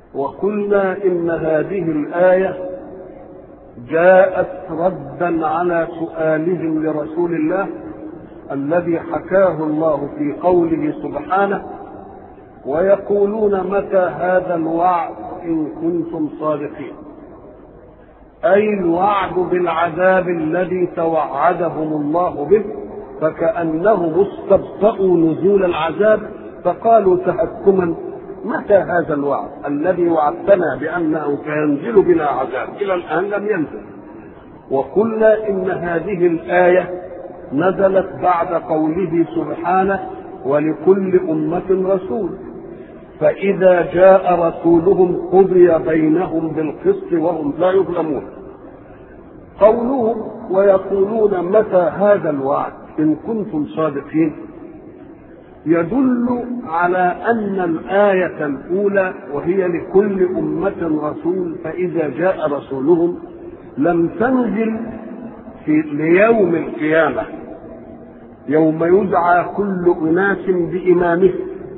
وقلنا إن هذه الآية جاءت ردا على سؤالهم لرسول الله الذي حكاه الله في قوله سبحانه ويقولون متى هذا الوعد إن كنتم صادقين أي الوعد بالعذاب الذي توعدهم الله به فكأنهم استبطأوا نزول العذاب فقالوا تهكما متى هذا الوعد الذي وعدتنا بأنه سينزل بنا عذاب إلى الآن لم ينزل وقلنا إن هذه الآية نزلت بعد قوله سبحانه ولكل أمة رسول فإذا جاء رسولهم قضي بينهم بالقسط وهم لا يظلمون قولهم ويقولون متى هذا الوعد إن كنتم صادقين يدل على أن الآية الأولى وهي لكل أمة رسول فإذا جاء رسولهم لم تنزل في ليوم القيامة يوم يدعى كل أناس بإمامه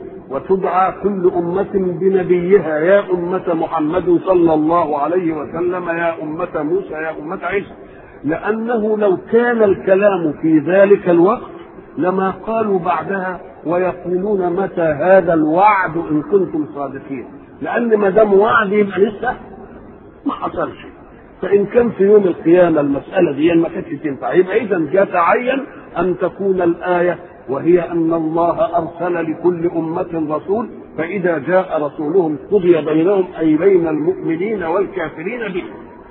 وتدعى كل أمة بنبيها يا أمة محمد صلى الله عليه وسلم يا أمة موسى يا أمة عيسى لأنه لو كان الكلام في ذلك الوقت لما قالوا بعدها ويقولون متى هذا الوعد إن كنتم صادقين لأن ما دام وعد يبقى لسه ما حصلش فإن كان في يوم القيامة المسألة دي ما كانتش تنفع يبقى إذا يتعين أن تكون الآية وهي أن الله أرسل لكل أمة رسول فإذا جاء رسولهم قضي بينهم أي بين المؤمنين والكافرين به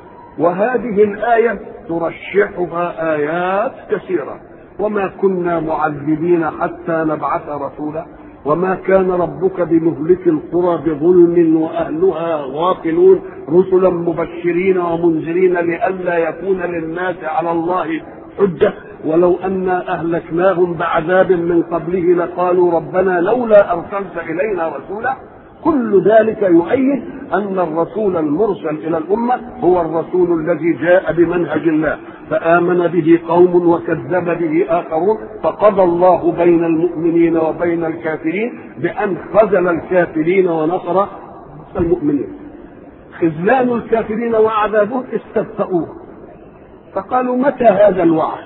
وهذه الآية ترشحها آيات كثيرة وما كنا معذبين حتى نبعث رسولا وما كان ربك بمهلك القرى بظلم واهلها غافلون رسلا مبشرين ومنذرين لئلا يكون للناس على الله حجه ولو انا اهلكناهم بعذاب من قبله لقالوا ربنا لولا ارسلت الينا رسولا كل ذلك يؤيد ان الرسول المرسل الى الامه هو الرسول الذي جاء بمنهج الله فامن به قوم وكذب به اخرون فقضى الله بين المؤمنين وبين الكافرين بان خذل الكافرين ونصر المؤمنين خذلان الكافرين وعذابهم استبطأوه فقالوا متى هذا الوعد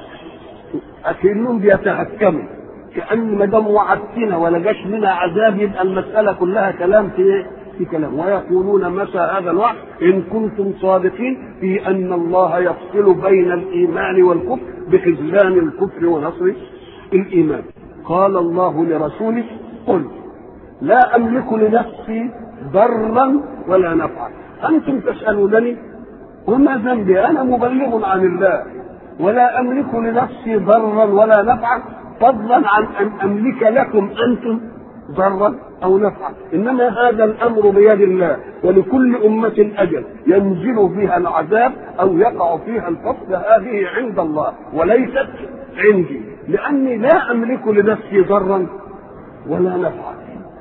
اكنهم بيتهكموا كان ما دام وعدتنا ولا جاش لنا عذاب يبقى المساله كلها كلام في ايه؟ في كلام ويقولون متى هذا الوعد ان كنتم صادقين في ان الله يفصل بين الايمان والكفر بخذلان الكفر ونصر الايمان قال الله لرسوله قل لا املك لنفسي ضرا ولا نفعا انتم تسالونني وما ذنبي انا مبلغ عن الله ولا املك لنفسي ضرا ولا نفعا فضلا عن ان املك لكم انتم ضرا او نفعا انما هذا الامر بيد الله ولكل امه اجل ينزل فيها العذاب او يقع فيها الفصل هذه عند الله وليست عندي لاني لا املك لنفسي ضرا ولا نفعا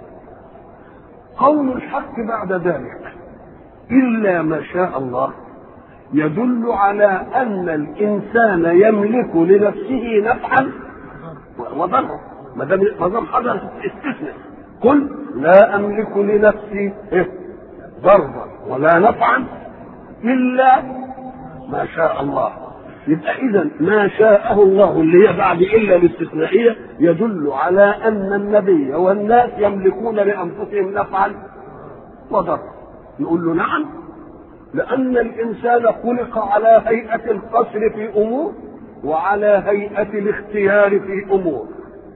قول الحق بعد ذلك الا ما شاء الله يدل على ان الانسان يملك لنفسه نفعا وضرا ما دام ما دام حدث استثناء قل لا املك لنفسي ضرا ولا نفعا الا ما شاء الله يبقى اذا ما شاءه الله اللي هي بعد الا الاستثنائيه يدل على ان النبي والناس يملكون لانفسهم نفعا وضرا يقول له نعم لأن الإنسان خلق على هيئة القصر في أمور وعلى هيئة الاختيار في أمور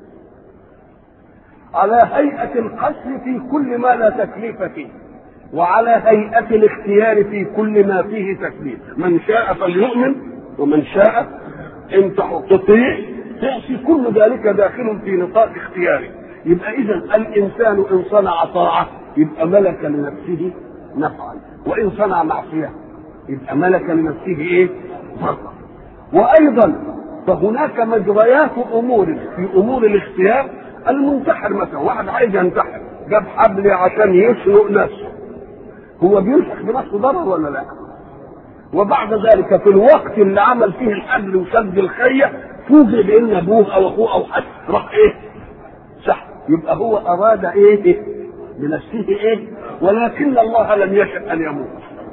على هيئة القصر في كل ما لا تكليف فيه وعلى هيئة الاختيار في كل ما فيه تكليف من شاء فليؤمن ومن شاء ان تطيع تعصي كل ذلك داخل في نطاق اختياره يبقى اذا الانسان ان صنع طاعه يبقى ملك لنفسه نفعا وان صنع معصيه يبقى ملك لنفسه ايه؟ ضرا وايضا فهناك مجريات امور في امور الاختيار المنتحر مثلا واحد عايز ينتحر جاب حبل عشان يشنق نفسه هو بيلحق بنفسه ضرر ولا لا؟ وبعد ذلك في الوقت اللي عمل فيه الحبل وشد الخيه فوجئ بان ابوه او اخوه او حد راح ايه؟ صح يبقى هو اراد ايه؟ بنفسه ايه؟ ولكن الله لم يشأ أن يموت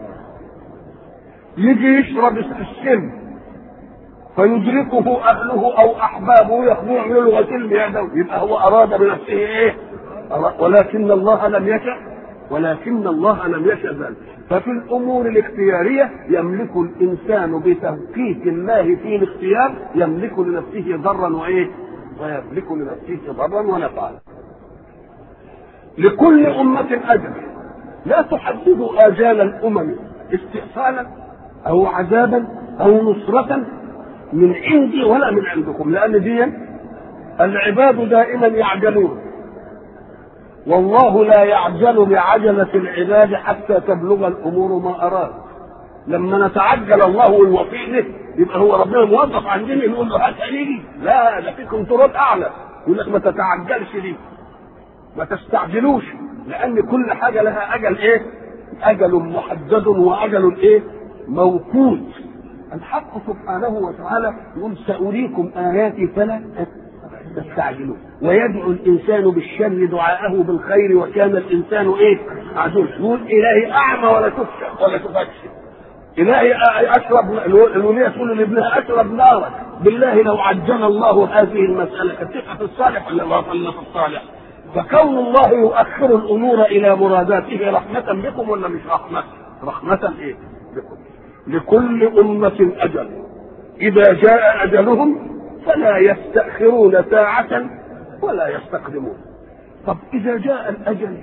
يجي يشرب السم فيدركه أهله أو أحبابه ياخذوه يعملوا له غسيل بيده يبقى هو أراد بنفسه إيه؟ ولكن الله لم يشأ ولكن الله لم يشأ ذلك ففي الأمور الاختيارية يملك الإنسان بتوقيت الله في الاختيار يملك لنفسه ضرا وإيه؟ ويملك لنفسه ضرا ونفعا لكل أمة أجل لا تحددوا آجال الأمم استئصالا أو عذابا أو نصرة من عندي ولا من عندكم لأن دي العباد دائما يعجلون والله لا يعجل بعجلة العباد حتى تبلغ الأمور ما أراد لما نتعجل الله والوفي يبقى هو ربنا موظف عندنا نقول له هات هيجي لا ده في كنترول أعلى يقول لك ما تتعجلش دي ما تستعجلوش لأن كل حاجة لها أجل إيه؟ أجل محدد وأجل إيه؟ موقوت الحق سبحانه وتعالى يقول سأريكم آياتي فلا تستعجلون ويدعو الانسان بالشر دعاءه بالخير وكان الانسان ايه؟ عجوز يقول الهي اعمى ولا تفشى ولا تفشى الهي اشرب الوليه تقول لابنها اشرب نارك بالله لو عجل الله هذه المساله كانت تبقى في الصالح ولا الله صلى في الصالح فكون الله يؤخر الامور الى مراداته رحمه بكم ولا مش رحمه؟ رحمه ايه؟ بكم لكل امه اجل اذا جاء اجلهم فلا يستأخرون ساعة ولا يستقدمون طب إذا جاء الأجل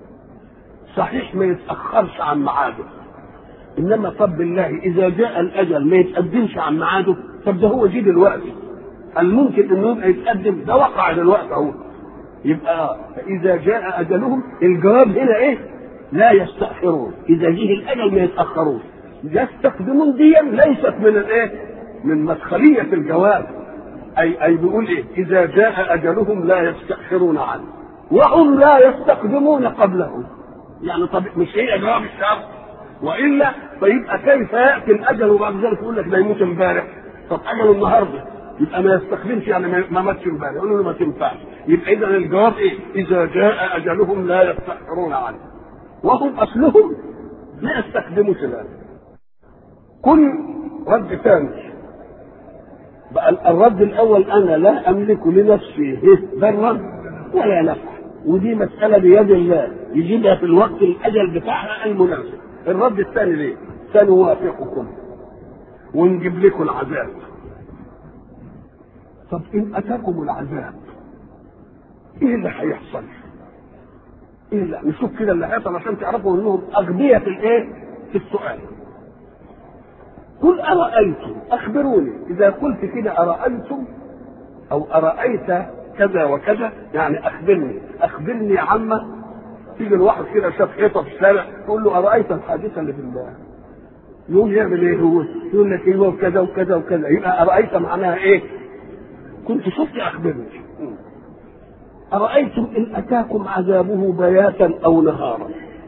صحيح ما يتأخرش عن ميعاده إنما طب بالله إذا جاء الأجل ما يتقدمش عن ميعاده طب ده هو جه دلوقتي هل ممكن إنه يبقى يتقدم ده وقع دلوقتي أهو يبقى فإذا جاء أجلهم الجواب هنا إيه؟ لا يستأخرون إذا جه الأجل ما يتأخرون يستقدمون دي ليست من الإيه؟ من مدخلية الجواب أي أي بيقول إيه؟ إذا جاء أجلهم لا يستأخرون عنه وهم لا يستقدمون قبله يعني طب مش هي جواب الشرط والا فيبقى كيف ياتي الاجل وبعد ذلك يقول لك ده يموت امبارح طب اجله النهارده يبقى ما يستخدمش يعني ما ماتش امبارح يقول له ما تنفعش يبقى اذا الجواب ايه؟ اذا جاء اجلهم لا يستأخرون عنه وهم اصلهم لا يستخدموش الان كل رد ثاني بقى الرد الاول انا لا املك لنفسي ضرا ولا نفعا ودي مساله بيد الله يجيبها في الوقت الاجل بتاعها المناسب الرد الثاني ليه سنوافقكم ونجيب لكم العذاب طب ان اتاكم العذاب ايه اللي هيحصل ايه اللي نشوف كده اللي هيحصل عشان تعرفوا انهم اغبياء في الايه في السؤال قل أرأيتم أخبروني إذا قلت كده أرأيتم أو أرأيت كذا وكذا يعني أخبرني أخبرني عما تيجي الواحد كده شاف حيطة في الشارع تقول له أرأيت الحادثة اللي في الله يقول يعمل إيه هو؟ يقول لك إيه وكذا وكذا وكذا يبقى أرأيت معناها إيه؟ كنت شفت أخبرني أرأيتم إن أتاكم عذابه بياتا أو نهارا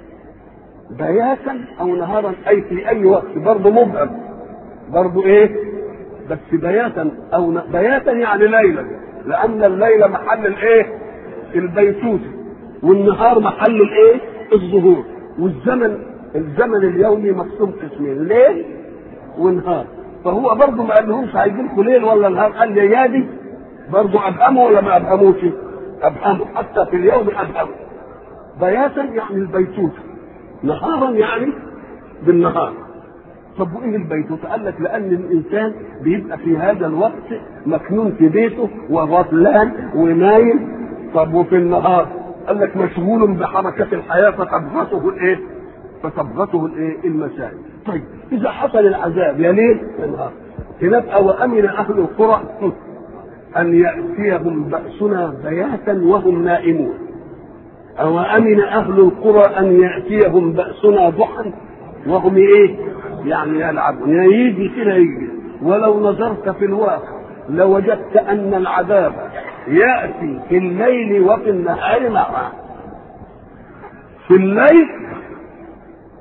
بياتا أو نهارا أي في أي وقت برضه مبهم برضه ايه بس بياتا او ن... بياتا يعني ليلا لان الليل محل الايه البيتوتة والنهار محل الايه الظهور والزمن الزمن اليومي مقسوم قسمين ليل ونهار فهو برضه ما قالهمش هيجي لكم ليل ولا نهار قال لي يا دي برضه ابهمه ولا ما ابهموش ابهمه حتى في اليوم ابهمه بياتا يعني البيتوتة نهارا يعني بالنهار طب وايه البيتوتة؟ قال لك لأن الإنسان بيبقى في هذا الوقت مكنون في بيته وغفلان ونايم طب وفي النهار قال لك مشغول بحركة الحياة فتبغته الإيه؟ فتبغته الإيه؟ المساء. طيب إذا حصل العذاب يا ليل يا نهار هناك وأمن أهل القرى أن يأتيهم بأسنا بياتا وهم نائمون. أو أمن أهل القرى أن يأتيهم بأسنا ضحى وهم إيه؟ يعني يلعبون يعني يجي كده يجي ولو نظرت في الواقع لوجدت ان العذاب ياتي في الليل وفي النهار معا في الليل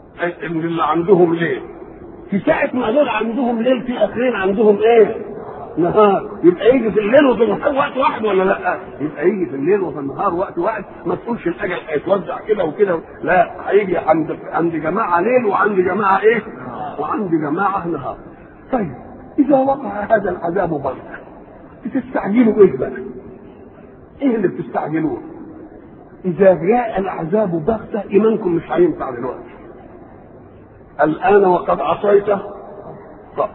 اللي عندهم ليل في ساعة ما دول عندهم ليل في اخرين عندهم ايه؟ نهار يبقى يجي في الليل وفي النهار وقت واحد ولا لا يبقى يجي في الليل وفي النهار وقت واحد ما تقولش الاجل هيتوزع كده وكده لا هيجي عند عند جماعه ليل وعند جماعه ايه وعند جماعه نهار طيب اذا وقع هذا العذاب بغته بتستعجلوا ايه بقى ايه اللي بتستعجلوه اذا جاء العذاب بغته ايمانكم مش هينفع دلوقتي الان وقد عصيت طب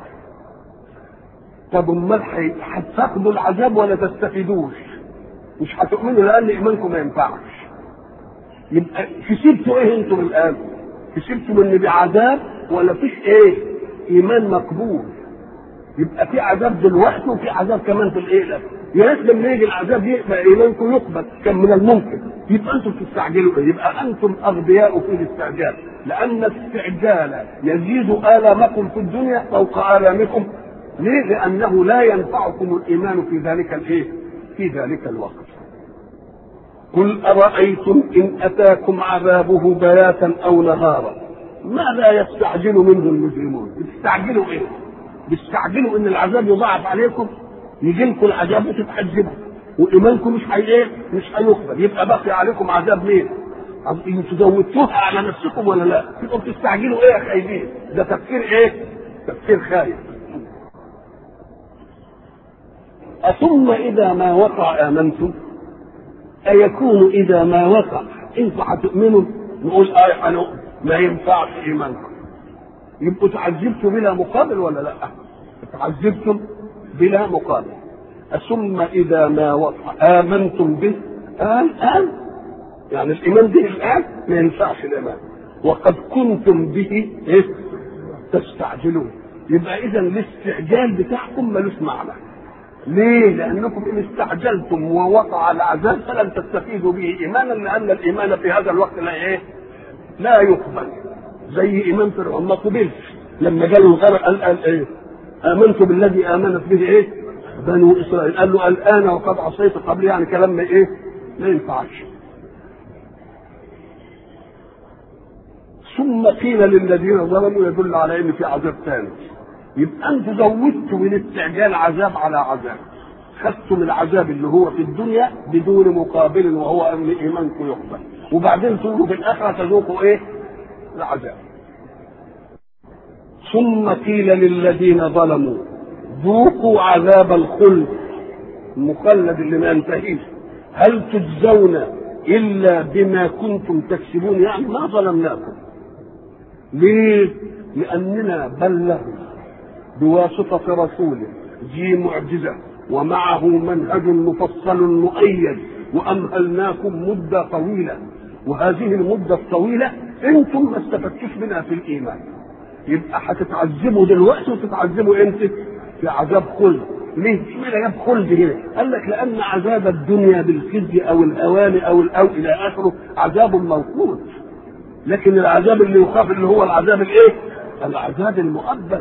طب امال هتاخدوا العذاب ولا تستفيدوش مش هتؤمنوا لان ايمانكم ما ينفعش يبقى كسبتوا ايه انتم الان كسبتوا ان بعذاب ولا فيش ايه ايمان مقبول يبقى في عذاب دلوقتي وفي عذاب كمان في الايه يا ريت لما يجي العذاب يبقى ايمانكم يقبل كان من الممكن يبقى انتم بتستعجلوا ايه؟ يبقى انتم اغبياء في الاستعجال لان الاستعجال يزيد الامكم في الدنيا فوق الامكم ليه؟ لانه لا ينفعكم الايمان في ذلك الايه؟ في ذلك الوقت. قل ارايتم ان اتاكم عذابه بياتا او نهارا ماذا يستعجل منه المجرمون؟ بتستعجلوا ايه؟ بتستعجلوا ان العذاب يضاعف عليكم يجي لكم العذاب وتتعذبوا وايمانكم مش هي ايه؟ مش هيقبل يبقى بقي عليكم عذاب مين؟ انتوا زودتوها على نفسكم ولا لا؟ انتوا بتستعجلوا ايه يا خايبين؟ ده تفكير ايه؟ تفكير خايف. أثم إذا ما وقع آمنتم أيكون إذا ما وقع أنتوا هتؤمنوا نقول آية أنا ما ينفعش إيمانكم يبقوا تعذبتم بلا مقابل ولا لا؟ تعذبتم بلا مقابل ثم إذا ما وقع آمنتم به آن آن يعني الإيمان به الآن ما ينفعش الإيمان وقد كنتم به إيه؟ تستعجلون يبقى إذا الاستعجال بتاعكم ملوش معنى ليه؟ لأنكم إن استعجلتم ووقع العذاب فلن تستفيدوا به إيمانا لأن الإيمان في هذا الوقت لا إيه؟ لا يقبل زي إيمان فرعون ما قبلش لما جاله الغرق قال, قال إيه؟ آمنت بالذي آمنت به إيه؟ بنو إسرائيل قال له الآن وقد عصيت قبل يعني كلام ما إيه؟ ما ينفعش ثم قيل للذين ظلموا يدل على ان في عذاب ثاني يبقى انتوا زودتوا من استعجال عذاب على عذاب خدتم العذاب اللي هو في الدنيا بدون مقابل وهو ان ايمانكم يقبل وبعدين تقولوا في الاخره تذوقوا ايه؟ العذاب ثم قيل للذين ظلموا ذوقوا عذاب الخلد المخلد اللي ما ينتهيش هل تجزون الا بما كنتم تكسبون يعني ما ظلمناكم ليه؟ لأننا بلغنا بواسطة رسول ذي معجزة ومعه منهج مفصل مؤيد وأمهلناكم مدة طويلة وهذه المدة الطويلة أنتم ما استفدتوش منها في الإيمان يبقى هتتعذبوا دلوقتي وتتعذبوا امتى؟ في عذاب خلد ليه؟ اشمعنى جاب خلد هنا؟ قال لك لأن عذاب الدنيا بالخزي أو الهوان أو الأو إلى آخره عذاب موقوت لكن العذاب اللي يخاف اللي هو العذاب الايه؟ العذاب المؤبد.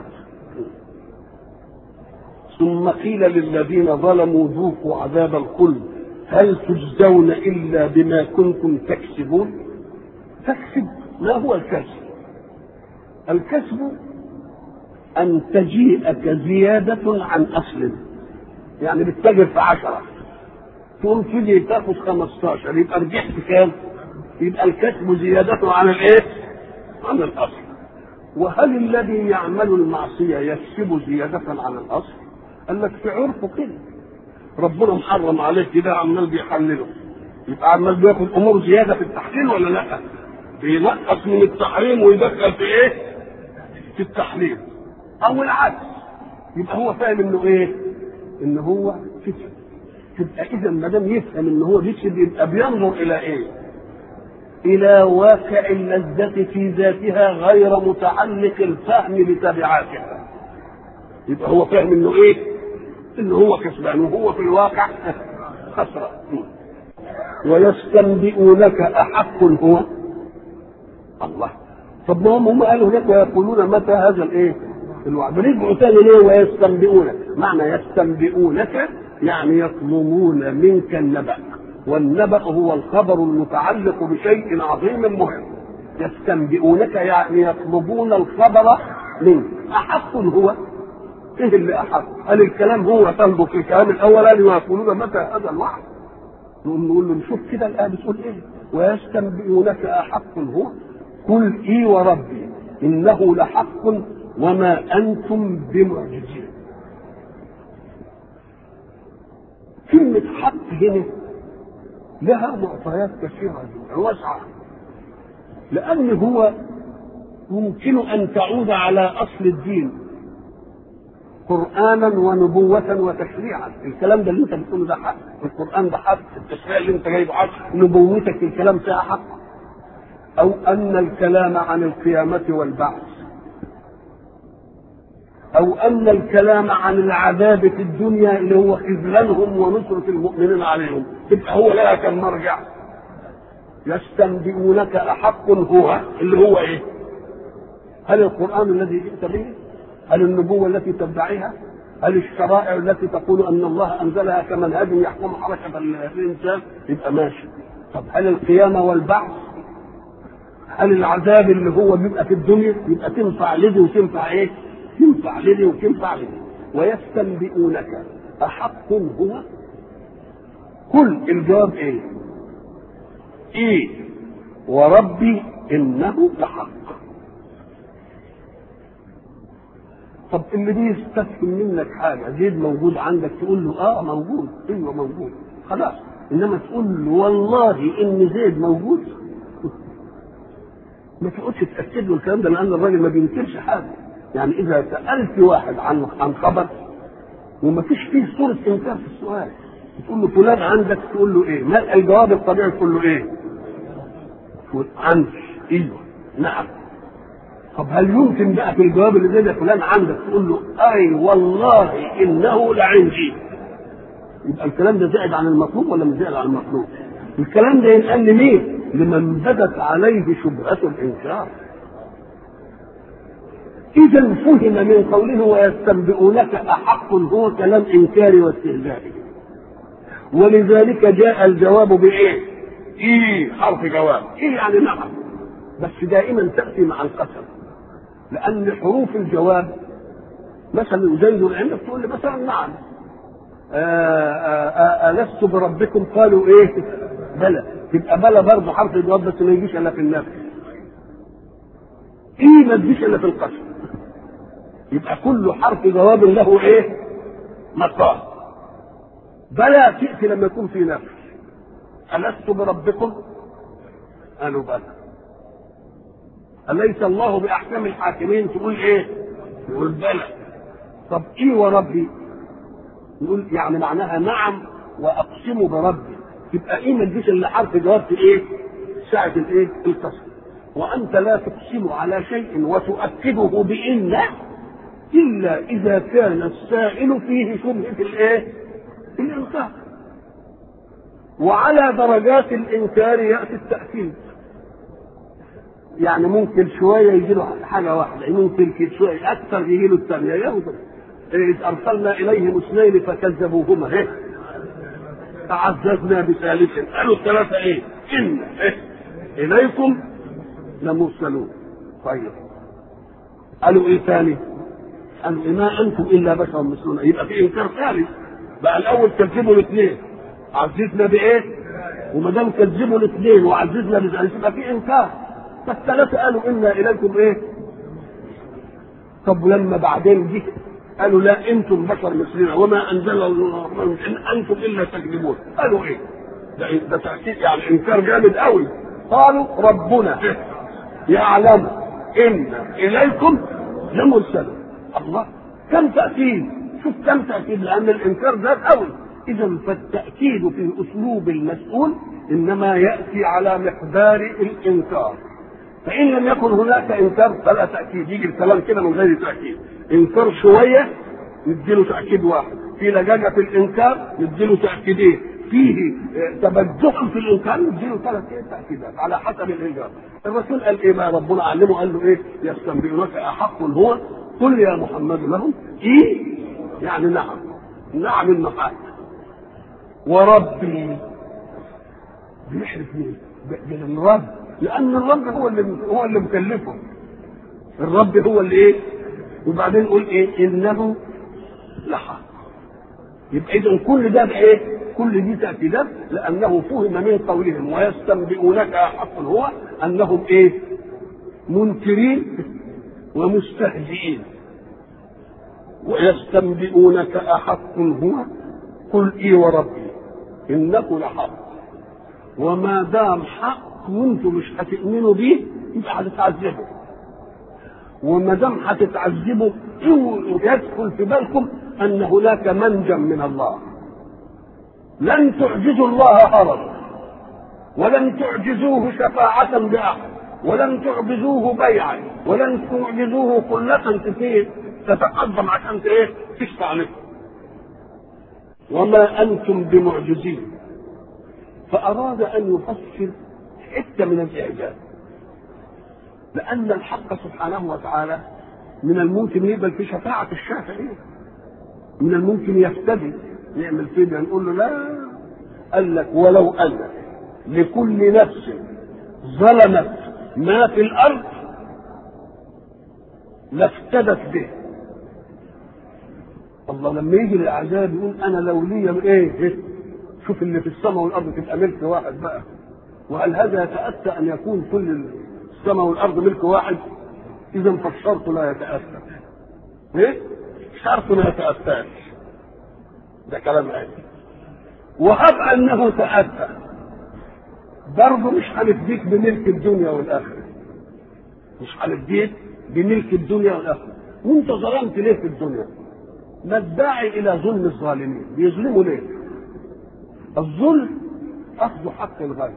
ثم قيل للذين ظلموا ذوقوا عذاب الخلد هل تجزون الا بما كنتم تكسبون؟ تكسب ما هو الكسب؟ الكسب ان تجيئك زيادة عن اصل يعني بتتاجر في عشرة تقوم تيجي تاخد 15 يبقى رجعت كام؟ يبقى الكسب زيادة عن الايه؟ عن الاصل. وهل الذي يعمل المعصية يكسب زيادة عن الاصل؟ قال لك في عرفه كده. ربنا محرم عليه كده عمال بيحلله. يبقى عمال بياخد امور زيادة في التحليل ولا لا؟ بينقص من التحريم ويدخل في ايه؟ في التحليل. او العكس. يبقى هو فاهم انه ايه؟ ان هو كسب. تبقى اذا ما دام يفهم ان هو بيكسب يبقى بينظر الى ايه؟ إلى واقع اللذة في ذاتها غير متعلق الفهم بتبعاتها. يبقى هو فاهم إنه إيه؟ إنه هو كسبان وهو في الواقع خسران. ويستنبئونك أحق هو؟ الله. طب ما هم هم قالوا لك ويقولون متى هذا الإيه؟ الوعد. رجعوا تاني ليه ويستنبئونك؟ معنى يستنبئونك يعني يطلبون منك النبأ. والنبأ هو الخبر المتعلق بشيء عظيم مهم يستنبئونك يعني يطلبون الخبر منك أحق هو ايه اللي احق؟ هل الكلام هو تنظر في الكلام الاول قال ويقولون متى هذا الوعد؟ نقوم نقول له نشوف كده الايه بتقول ايه؟ ويستنبئونك احق هو؟ قل اي وربي انه لحق وما انتم بمعجزين. كلمة حق هنا لها معطيات كثيرة واسعة لأن هو يمكن أن تعود على أصل الدين قرآنا ونبوة وتشريعا الكلام ده اللي أنت بتقوله ده حق القرآن ده حق التشريع اللي أنت جايبه حق نبوتك الكلام فيها حق أو أن الكلام عن القيامة والبعث أو أن الكلام عن العذاب في الدنيا اللي هو خذلانهم ونصرة المؤمنين عليهم تبقى هو لها كم مرجع يستنبئونك أحق هو اللي هو إيه؟ هل القرآن الذي جئت به؟ هل النبوة التي تدعيها؟ هل الشرائع التي تقول أن الله أنزلها كمنهج يحكم حركة الإنسان؟ يبقى ماشي. طب هل القيامة والبعث؟ هل العذاب اللي هو بيبقى في الدنيا يبقى تنفع لدي وتنفع ايه؟ تنفع لدي وتنفع لدي ويستنبئونك أحق هو؟ كل الجواب ايه؟ ايه وربي انه لحق طب اللي بيستفهم منك حاجه زيد موجود عندك تقول له اه موجود ايوه موجود خلاص انما تقول له والله ان زيد موجود ما تقعدش تاكد له الكلام ده لان الراجل ما بينكرش حاجه يعني اذا سالت واحد عن عن خبر وما فيش فيه صوره انكار في السؤال تقول له فلان عندك تقول له ايه؟ ما الجواب الطبيعي تقول له ايه؟ عندي ايوه نعم طب هل يمكن بقى في الجواب اللي زي ده فلان عندك تقول له اي والله انه لعندي يبقى الكلام ده زائد عن المطلوب ولا مش زائد عن المطلوب؟ الكلام ده ينقال لمين؟ لمن بدت عليه شبهة الإنكار. إذا فهم من قوله ويستنبئونك أحق هو كلام إنكاري واستهزائي. ولذلك جاء الجواب بإيه؟ إيه حرف جواب، إيه يعني نعم. بس دائما تأتي مع القسم. لأن حروف الجواب مثلا زيد عندك تقول لي مثلا نعم. ألست بربكم قالوا إيه؟ بلى تبقى بلى برضه حرف الجواب بس ما يجيش إلا في النفي. إيه ما تجيش إلا في القسم. يبقى كل حرف جواب له إيه؟ مقام. بلى تأتي لما يكون في نفي. ألست بربكم؟ قالوا بلى. أليس الله بأحكم الحاكمين تقول إيه؟ تقول بلى. طب إيه وربي؟ نقول يعني معناها نعم واقسم بربي يبقى ايه ما تجيش الا حرف جواب في ايه؟ ساعة الايه؟ القسم وانت لا تقسم على شيء وتؤكده بان الا اذا كان السائل فيه شبهة الايه؟ الانكار وعلى درجات الانكار ياتي التاكيد يعني ممكن شويه يجي له حاجه واحده ممكن شويه اكثر يجي له الثانيه ياخد إذ أرسلنا إليهم اثنين فكذبوهما إيه؟ تعززنا بثالث قالوا الثلاثة إيه؟ إن إيه؟ إليكم لمرسلون طيب قالوا إيه ثاني؟ قالوا ما أنتم إلا بشر مثلنا يبقى في إنكار ثالث بقى الأول كذبوا الاثنين عززنا بإيه؟ وما دام كذبوا الاثنين وعززنا بثالث يبقى في إنكار فالثلاثة قالوا إنا إليكم إيه؟ طب لما بعدين جه قالوا لا انتم بشر مثلنا وما انزل الله ان انتم الا تكذبون قالوا ايه ده ده تاكيد يعني انكار جامد قوي قالوا ربنا يعلم ان اليكم لمرسلون الله كم تاكيد شوف كم تاكيد لان الانكار زاد قوي اذا فالتاكيد في اسلوب المسؤول انما ياتي على مقدار الانكار فان لم يكن هناك انكار فلا تاكيد يجي الكلام كده من غير تاكيد انكار شويه نديله تاكيد واحد في لجاجه في الانكار نديله تاكيدين فيه تبجح في الانكار نديله ثلاث تاكيدات على حسب الانكار الرسول قال ايه بقى ربنا علمه قال له ايه يستنبئونك احق هو قل يا محمد لهم ايه يعني نعم نعم النحاة وربي بيحرف مين؟ من الرب لان الرب هو اللي هو اللي مكلفه الرب هو اللي ايه وبعدين نقول ايه انه لحق يبقى اذا كل ده بايه؟ كل دي تاكيدات لانه فهم من قولهم ويستنبئونك احق هو انهم ايه؟ منكرين ومستهزئين ويستنبئونك احق هو قل اي وربي انه لحق وما دام حق وانتم مش هتؤمنوا بيه يبقى هتتعذبوا وما دام هتتعذبوا يدخل في بالكم ان هناك منجا من الله لن تعجزوا الله هربا ولن تعجزوه شفاعة بأحد ولن تعجزوه بيعا ولن تعجزوه قلة كثير تتقدم عشان ايه تشفع لكم وما انتم بمعجزين فاراد ان يفسر حته من الاعجاز لان الحق سبحانه وتعالى من الممكن يقبل في شفاعه الشافعين من الممكن يفتدي يعمل فدية نقول له لا قال لك ولو ان لكل نفس ظلمت ما في الارض لافتدت به الله لما يجي الاعداء يقول انا لو لي ايه شوف اللي في السماء والارض تبقى ملك واحد بقى وهل هذا يتاتى ان يكون كل السماء والارض ملك واحد اذا فالشرط لا يتاتى ايه شرط ما يتاتاش ده كلام عادي وهب انه تاتى برضه مش هنديك بملك الدنيا والاخره مش هنديك بملك الدنيا والاخره وانت ظلمت ليه في الدنيا ما الداعي الى ظلم الظالمين بيظلموا ليه الظلم اخذ حق الغير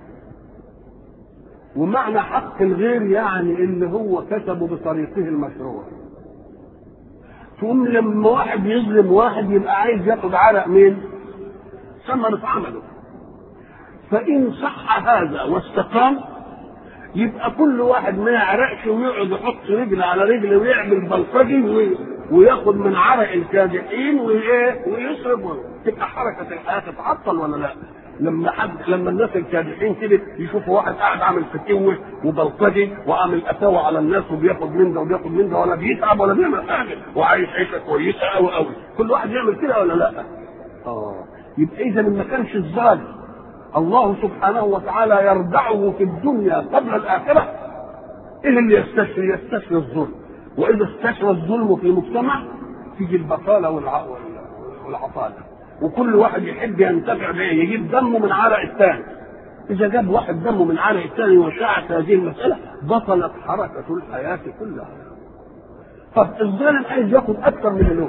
ومعنى حق الغير يعني اللي هو كسبه بطريقه المشروع تقوم لما واحد يظلم واحد يبقى عايز ياخد عرق مين ثمرة عمله فإن صح هذا واستقام يبقى كل واحد ما يعرقش ويقعد يحط رجل على رجل ويعمل بلطجي وياخد من عرق الكادحين وايه ويصرف تبقى حركه الحياه تتعطل ولا لا؟ لما حد لما الناس الكادحين كده يشوفوا واحد قاعد عامل فتوه وبلطجي وعامل اتاوه على الناس وبياخد من ده وبياخد من ده ولا بيتعب ولا بيعمل حاجه وعايش عيشه كويسه قوي قوي كل واحد يعمل كده ولا لا؟ اه يبقى اذا ما كانش الظالم الله سبحانه وتعالى يردعه في الدنيا قبل الاخره ايه اللي يستشري؟ يستشري الظلم واذا استشرى الظلم في مجتمع تيجي البطاله والعطاله وكل واحد يحب ينتفع بايه يجيب دمه من عرق الثاني اذا جاب واحد دمه من عرق الثاني وشاعت هذه المساله بطلت حركه الحياه كلها طب الظالم عايز ياخد اكثر من اللي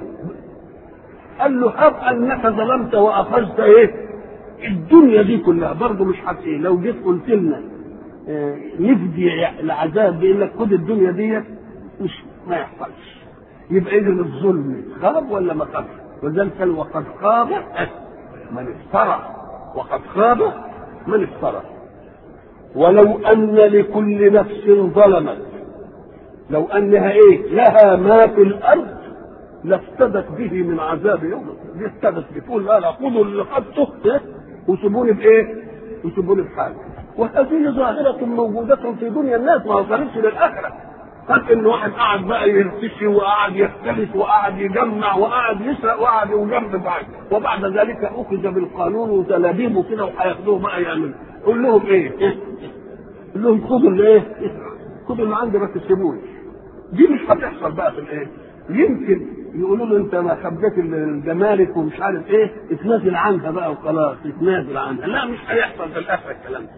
قال له هب انك ظلمت واخذت ايه الدنيا دي كلها برضه مش حق ايه لو جيت قلت لنا اه نفدي العذاب بيقول لك خد الدنيا ديت مش ما يحصلش يبقى اذا الظلم خاب ولا ما خاب وذلك قال وقد خاب من افترى وقد خاب من افترى ولو ان لكل نفس ظلمت لو انها ايه لها ما في الارض لافتدت به من عذاب يوم دي افتدت بتقول لا لا خذوا اللي خدته وسيبوني بايه؟ وسيبوني بحالي وهذه ظاهرة موجودة في دنيا الناس ما وصلتش للآخرة قد ان واحد قعد بقى يرتشي وقعد يختلف وقعد يجمع وقعد يسرق وقعد يجمع بعد وبعد ذلك اخذ بالقانون وتلابيبه كده وهياخدوه بقى يعمل قول لهم ايه؟ قول لهم خدوا اللي ايه؟ خدوا اللي عندي ما تسيبوش دي مش هتحصل بقى في الايه؟ يمكن يقولوا له انت ما خبيت الجمارك ومش عارف ايه اتنازل عنها بقى وخلاص اتنازل عنها لا مش هيحصل في الاخر الكلام ده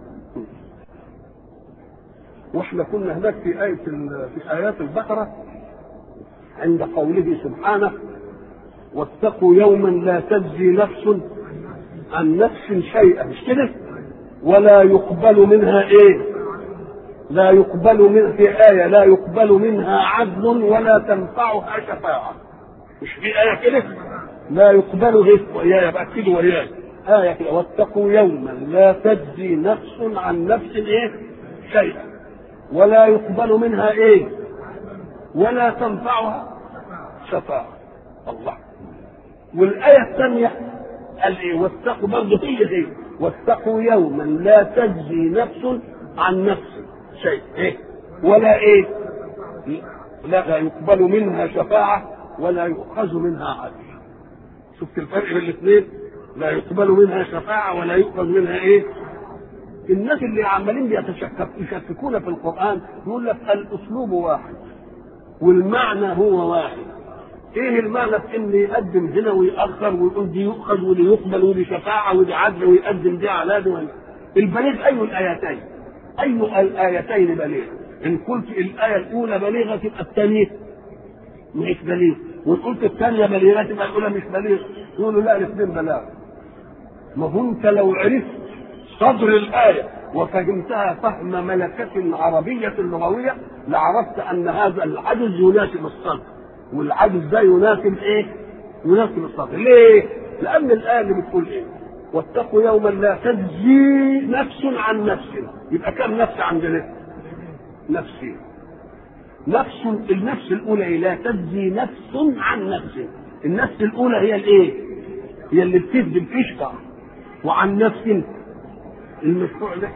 واحنا كنا هناك في آية في آيات البقرة عند قوله سبحانه واتقوا يوما لا تجزي نفس عن نفس شيئا مش كده؟ ولا يقبل منها ايه؟ لا يقبل من في آية لا يقبل منها عدل ولا تنفعها شفاعة مش في آية كده؟ لا يقبل غير وياي بأكدوا وياي آية كده واتقوا يوما لا تجزي نفس عن نفس ايه؟ شيئا ولا يقبل منها ايه ولا تنفعها شفاعة الله والآية الثانية قال ايه واتقوا برضه هي هي واتقوا يوما لا تجزي نفس عن نفس شيء ايه ولا ايه لا يقبل منها شفاعة ولا يؤخذ منها عدل شفت الفرق بين الاثنين لا يقبل منها شفاعة ولا يؤخذ منها ايه الناس اللي عمالين بيتشكك يشككون في القرآن يقول لك الأسلوب واحد والمعنى هو واحد ايه المعنى في ان يقدم هنا ويأخر ويقول دي يؤخذ ودي يقبل ودي شفاعة ودي عدل ويقدم دي على دي ولا البليغ اي الايتين اي الايتين بليغ ان قلت الايه الاولى بليغه تبقى الثانيه مش بليغ وان قلت الثانيه بليغه تبقى الاولى مش بليغ يقولوا لا الاثنين بلاغ ما هو انت لو عرفت صدر الايه وفهمتها فهم ملكة عربية لغوية لعرفت أن هذا العجز يناسب الصدر والعجز ده يناسب إيه؟ يناسب الصدر ليه؟ لأن الآية اللي بتقول إيه؟ واتقوا يوما لا تجزي نفس عن نفس يبقى كم نفس عندنا؟ نفسين نفس النفس الأولى إيه؟ لا تجزي نفس عن نفس النفس الأولى هي الإيه؟ هي اللي بتكذب تشفع وعن نفس المشروع ده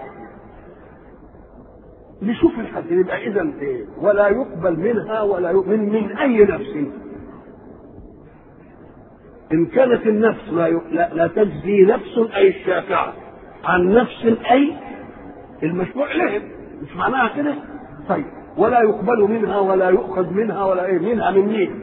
نشوف الحد يبقى اذا ايه ولا يقبل منها ولا يقبل من, من اي نفس ان كانت النفس لا, لا, لا تجزي نفس اي الشافعه عن نفس اي المشروع لهم مش معناها كده طيب ولا يقبل منها ولا يؤخذ منها ولا ايه منها من مين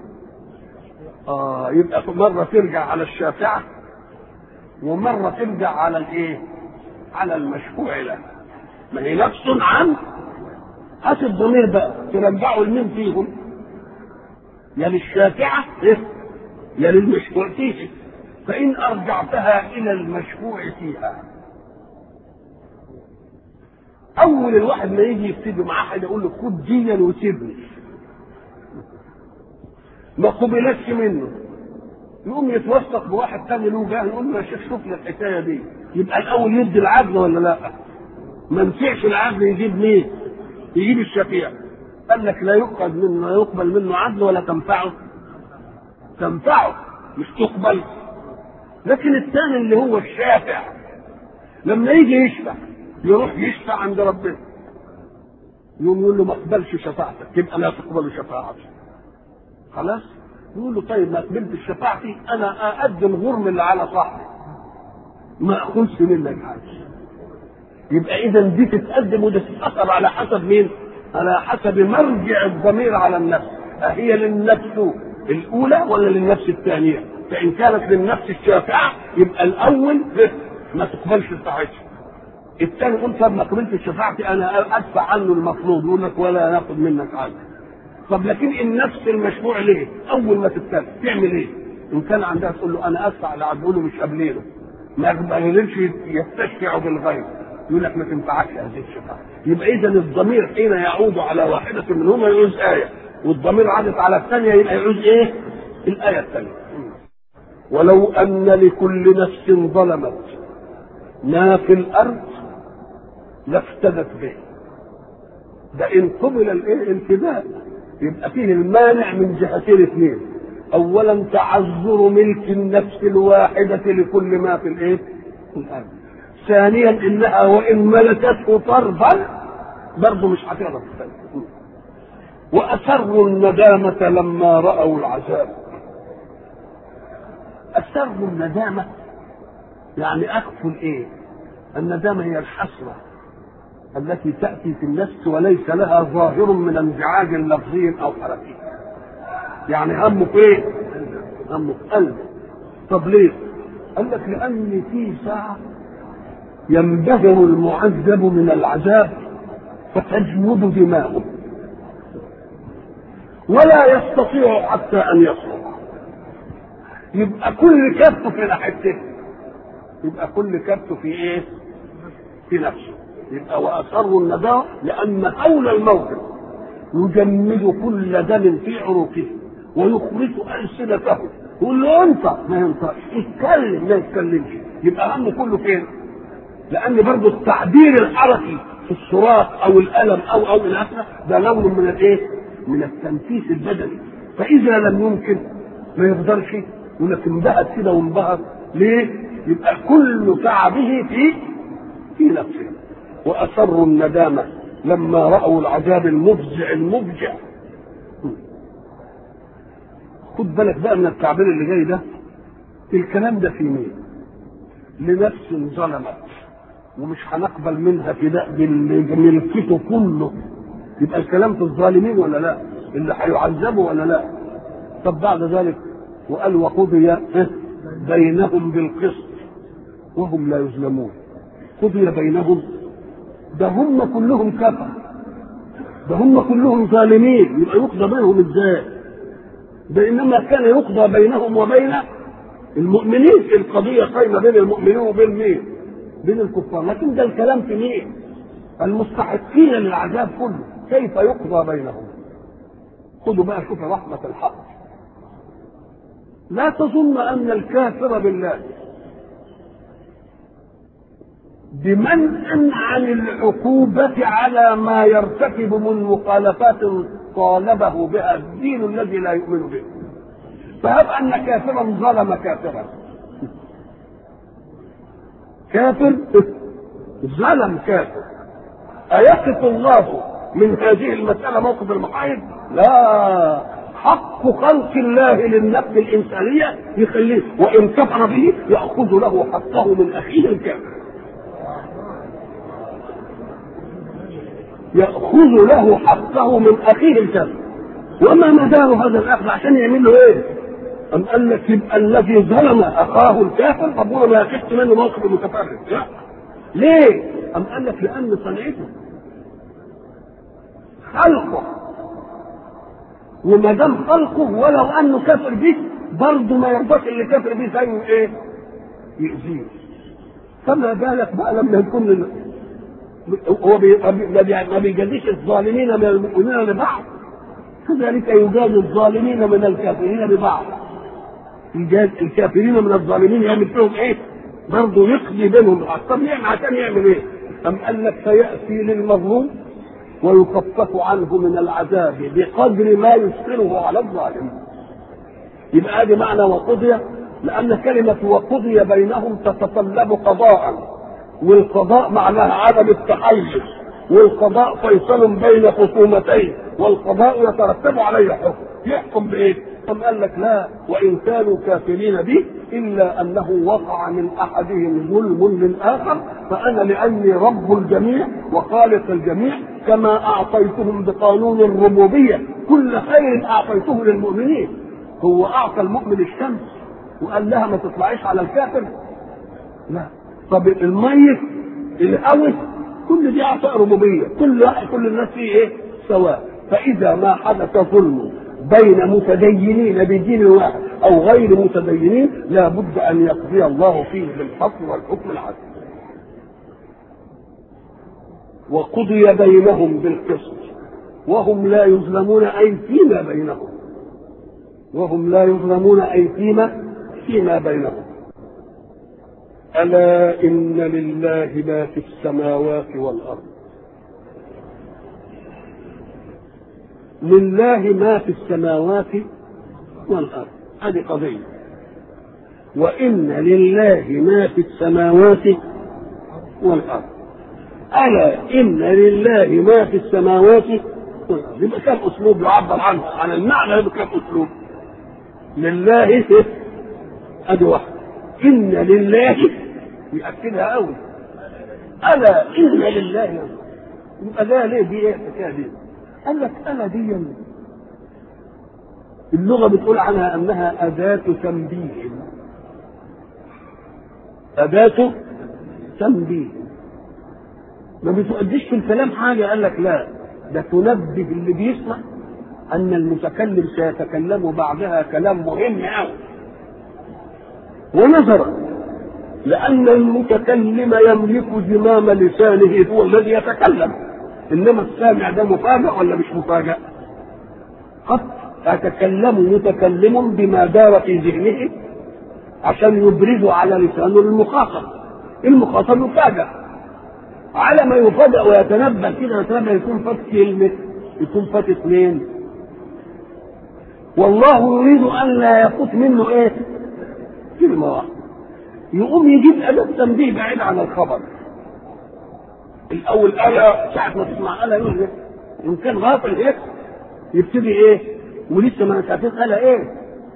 اه يبقى مره ترجع على الشافعه ومره ترجع على الايه على المشفوع له ما هي نفس عن هات الضمير بقى ترجعه لمين فيهم يا للشافعة يا للمشفوع فيه فإن أرجعتها إلى المشفوع فيها أول الواحد ما يجي يبتدي معاه حاجة يقول له خد ديا وسيبني ما قبلتش منه يقوم يتوثق بواحد تاني له جاه يقول له يا شيخ شوف لي الحكايه دي يبقى الاول يدي العدل ولا لا؟ ما نفعش العدل يجيب مين؟ يجيب الشفيع قال لك لا يؤخذ منه لا يقبل منه عدل ولا تنفعه تنفعه مش تقبل لكن الثاني اللي هو الشافع لما يجي يشفع يروح يشفع عند ربنا يقوم يقول له ما اقبلش شفاعتك يبقى لا تقبل شفاعتي خلاص يقول له طيب ما قبلتش شفاعتي انا اقدم غرم اللي على صاحبي ما اخذش منك حاجه يبقى اذا دي تتقدم وده تتاثر على حسب مين؟ على حسب مرجع الضمير على النفس أهي للنفس الأولى ولا للنفس الثانية؟ فإن كانت للنفس الشافعة يبقى الأول ما تقبلش شفاعتي. الثاني يقول طب ما قبلتش شفاعتي أنا أدفع عنه المطلوب يقول لك ولا ناخد منك حاجة. طب لكن النفس المشروع ليه؟ أول ما تتكلم تعمل إيه؟ إن كان عندها تقول له أنا أدفع لعبد مش قابلينه. ما يقبلش يستشفع بالغير. يقول لك ما تنفعكش هذه الشفاعة يبقى إذا الضمير حين يعود على واحدة منهما يعوز آية والضمير عادت على الثانية يبقى يعوز إيه؟ الآية الثانية ولو أن لكل نفس ظلمت ما في الأرض لافتدت به ده إن قبل الإيه؟ الفداء يبقى فيه المانع من جهتين اثنين أولا تعذر ملك النفس الواحدة لكل ما في الإيه؟ في الأرض ثانيا انها وان ملكته طرفا برضه مش هتقدر تستنى واسروا الندامة لما رأوا العذاب اسروا الندامة يعني اخفوا الايه؟ الندامة هي الحسرة التي تأتي في النفس وليس لها ظاهر من انزعاج لفظي أو حركي يعني همك إيه؟ همك قلب طب ليه؟ قال لك لأن في ساعة ينبهر المعذب من العذاب فتجمد دماغه ولا يستطيع حتى ان يصرخ يبقى كل كبته في ناحيته يبقى كل كبته في ايه في نفسه يبقى واصروا النداء لان اولى الموقف يجمد كل دم في عروقه ويخرج السنته يقول له انطق ما ينطقش اتكلم ما يتكلمش يبقى همه كله فين؟ لان برضه التعبير الحركي في الصراخ او الالم او او الى اخره ده لون من الايه؟ من التنفيس البدني فاذا لم يمكن ما يقدرش يقول لك انبهت كده وانبهر ليه؟ يبقى كل تعبه في في نفسه واسروا الندامه لما راوا العذاب المفزع المفجع خد بالك بقى من التعبير اللي جاي ده الكلام ده في مين لنفس ظلمت ومش هنقبل منها فداء بملكته كله يبقى الكلام في الظالمين ولا لا اللي هيعذبوا ولا لا طب بعد ذلك وقال وقضي بينهم بالقسط وهم لا يظلمون قضي بينهم ده هم كلهم كفر ده هم كلهم ظالمين يبقى يقضى بينهم ازاي ده انما كان يقضى بينهم وبين المؤمنين القضيه قايمه بين المؤمنين وبين مين بين الكفار لكن ده الكلام في مين المستحقين للعذاب كله كيف يقضى بينهم خدوا بقى شوف رحمه الحق لا تظن ان الكافر بالله بمنع عن العقوبة على ما يرتكب من مخالفات طالبه بها الدين الذي لا يؤمن به فهب أن كافرا ظلم كافرا كافر ظلم كافر أيقف الله من هذه المسألة موقف المقاعد؟ لا حق خلق الله للنفس الإنسانية يخليه وإن كفر به يأخذ له حقه من أخيه الكافر يأخذ له حقه من أخيه الكافر وما مدار هذا الأخذ عشان يعمل له إيه؟ أم قال لك يبقى الذي ظلم أخاه الكافر ربنا ما ياخذش منه موقف المتفرد لا ليه؟ أم قال لك لأن صنعته خلقه وما دام خلقه ولو انه كافر به برضه ما يرضاش اللي كافر به زيه ايه؟ يأذيه فما بالك بقى لما يكون ال... هو بي... ما بيجازيش الظالمين من المؤمنين لبعض كذلك يجازي الظالمين من الكافرين ببعض يجاز الكافرين من الظالمين يعمل فيهم ايه؟ برضه يقضي بينهم طب يعمل عشان يعمل ايه؟ أم قال لك سيأتي للمظلوم ويخفف عنه من العذاب بقدر ما يسكنه على الظالم يبقى هذه معنى وقضي لأن كلمة وقضي بينهم تتطلب قضاء والقضاء معناها عدم التحيز والقضاء فيصل بين خصومتين والقضاء يترتب عليه حكم يحكم بايه؟ أم قال لك لا وإن كانوا كافرين به إلا أنه وقع من أحدهم ظلم للآخر فأنا لأني رب الجميع وخالق الجميع كما أعطيتهم بقانون الربوبية كل خير أعطيته للمؤمنين هو أعطى المؤمن الشمس وقال لها ما تطلعيش على الكافر لا طب الميت الأوس كل دي أعطاء ربوبية كل واحد كل الناس فيه إيه سواء فإذا ما حدث ظلم بين متدينين بدين واحد او غير متدينين لا بد ان يقضي الله فيه بالحق والحكم العدل وقضي بينهم بالقسط وهم لا يظلمون اي فيما بينهم وهم لا يظلمون اي فيما فيما بينهم الا ان لله ما في السماوات والارض لله ما في السماوات والارض هذه قضيه وان لله ما في السماوات والارض الا ان لله ما في السماوات والارض يبقى كم اسلوب يعبر عنه عن المعنى بكم اسلوب لله ادي واحده ان لله ياكدها قوي الا ان لله يبقى ده ليه دي ايه الحكايه دي قال لك انا دي اللغه بتقول عنها انها اداه تنبيه اداه تنبيه ما بتؤديش في الكلام حاجه قال لك لا ده تنبه اللي بيسمع ان المتكلم سيتكلم بعدها كلام مهم قوي ونظرا لان المتكلم يملك زمام لسانه هو الذي يتكلم انما السامع ده مفاجأ ولا مش مفاجأ؟ قد يتكلم متكلم بما دار في ذهنه عشان يبرزه على لسانه للمخاطب المخاطب يفاجأ على ما يفاجأ ويتنبأ كده يتنبأ يكون فات كلمة يكون فات اثنين والله يريد أن لا يفوت منه إيه؟ كلمة واحدة يقوم يجيب أداة تنبيه بعيد عن الخبر الاول الا ساعه ما تسمع الا يقول ان كان غافل هيك يبتدي ايه ولسه ما انت الا ايه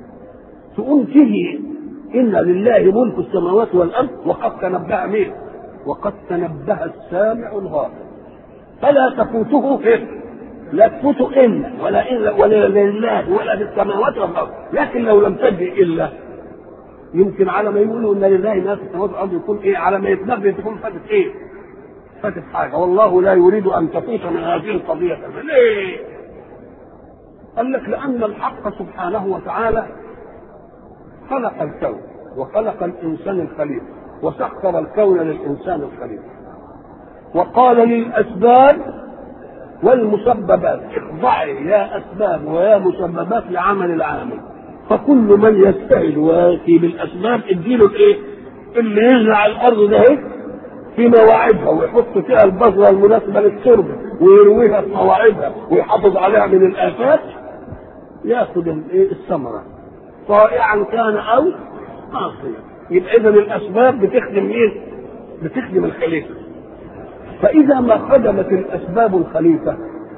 تقوم تيجي إن لله ملك السماوات والأرض وقد تنبه مين؟ وقد تنبه السامع الغافل فلا تفوته إيه؟ لا تفوته إن ولا إلا ولا لله ولا في السماوات والأرض لكن لو لم تجي إلا يمكن على ما يقولوا ان لله ما في السماوات والارض يكون ايه على ما يتنبه تكون فاتت ايه؟ فاتت حاجه والله لا يريد ان تفوت من هذه القضيه ليه؟ قال لك لان الحق سبحانه وتعالى خلق الكون وخلق الانسان الخليفه وسخر الكون للانسان الخليفه وقال للاسباب والمسببات اخضعي يا اسباب ويا مسببات لعمل العامل فكل من يجتهد وياتي بالاسباب اديله الايه؟ اللي يزرع الارض ده ايه؟ في مواعيدها ويحط فيها البذره المناسبه للتربه ويرويها في مواعيدها ويحافظ عليها من الافات ياخذ الايه؟ الثمره طائعا كان او عاصيا يبقى اذا الاسباب بتخدم مين؟ بتخدم الخليفه فاذا ما خدمت الاسباب الخليفه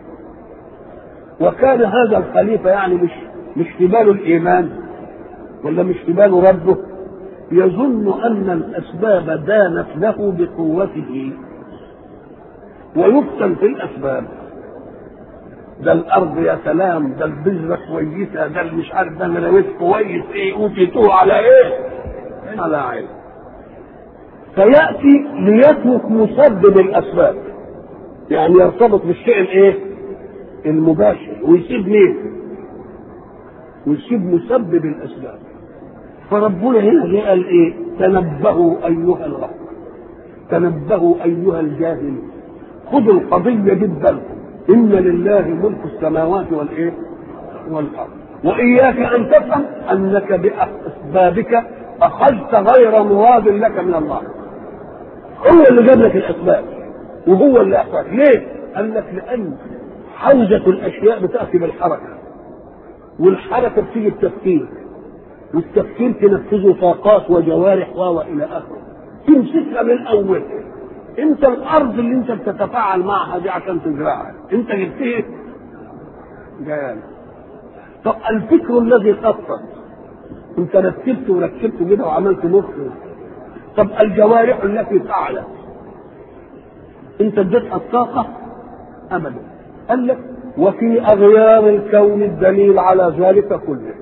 وكان هذا الخليفه يعني مش مش في باله الايمان ولا مش في باله ربه يظن ان الاسباب دانت له بقوته ويفتن في الاسباب ده الارض يا سلام ده البذره كويسه ده اللي مش عارف ده انا كويس ايه اوتيتوه على ايه؟ على علم فياتي ليترك مسبب الاسباب يعني يرتبط بالشيء الايه؟ المباشر ويسيب مين؟ ويسيب مسبب الاسباب فربنا هنا قال ايه تنبهوا ايها الغفر تنبهوا ايها الجاهلون خذوا القضيه جدا ان لله ملك السماوات والايه والارض واياك ان تفهم انك باسبابك اخذت غير مراد لك من الله هو اللي جاب لك الاسباب وهو اللي اعطاك ليه قال لك لان حوزه الاشياء بتاتي بالحركه والحركه بتيجي بتفكير والتفكير تنفذه طاقات وجوارح و الى اخره تمسكها من اول انت الارض اللي انت بتتفاعل معها دي عشان تزرعها انت جبت ايه؟ جاي طب الفكر الذي خطط انت رتبت وركبت كده وعملت مخ طب الجوارح التي فعلت انت اديتها الطاقه ابدا قال لك وفي اغيار الكون الدليل على ذلك كله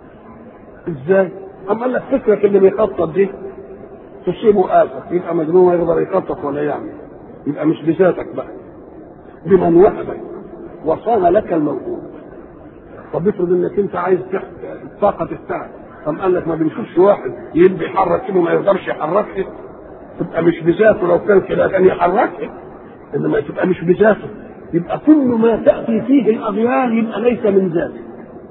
ازاي؟ اما قال لك فكرك اللي بيخطط دي تصيبه آفة يبقى مجنون يقدر يخطط ولا يعمل يبقى مش بذاتك بقى بمن وهبك وصان لك الموجود طب افرض انك انت عايز الطاقه تشتغل طب قال لك ما بنشوفش واحد يبقى يحرك كده ما يقدرش يحركها تبقى مش بذاته لو كان كده كان يحركها انما تبقى مش بذاته يبقى كل ما تاتي فيه الاغيار يبقى ليس من ذاته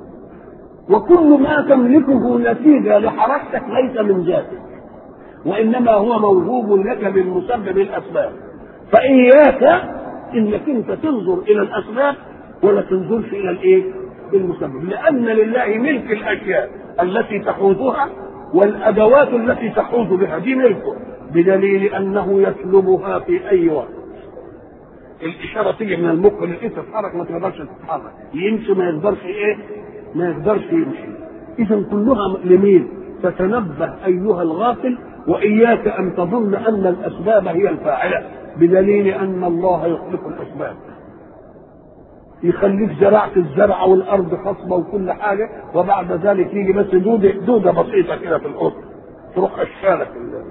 وكل ما تملكه نتيجه لحركتك ليس من ذاتك وانما هو موهوب لك من مسبب الاسباب فاياك انك انت تنظر الى الاسباب ولا تنظرش الى الايه؟ المسبب لان لله ملك الاشياء التي تحوزها والادوات التي تحوز بها دي ملكه بدليل انه يسلبها في اي وقت الاشاره تيجي من المخ للإيه تتحرك ما تقدرش تتحرك يمشي ما يقدرش ايه ما يقدرش يمشي اذا كلها لمين فتنبه ايها الغافل واياك ان تظن ان الاسباب هي الفاعله بدليل ان الله يخلق الاسباب يخليك زرعت الزرع والارض خصبه وكل حاجه وبعد ذلك يجي بس دوده دوده بسيطه كده في الارض تروح اشكالك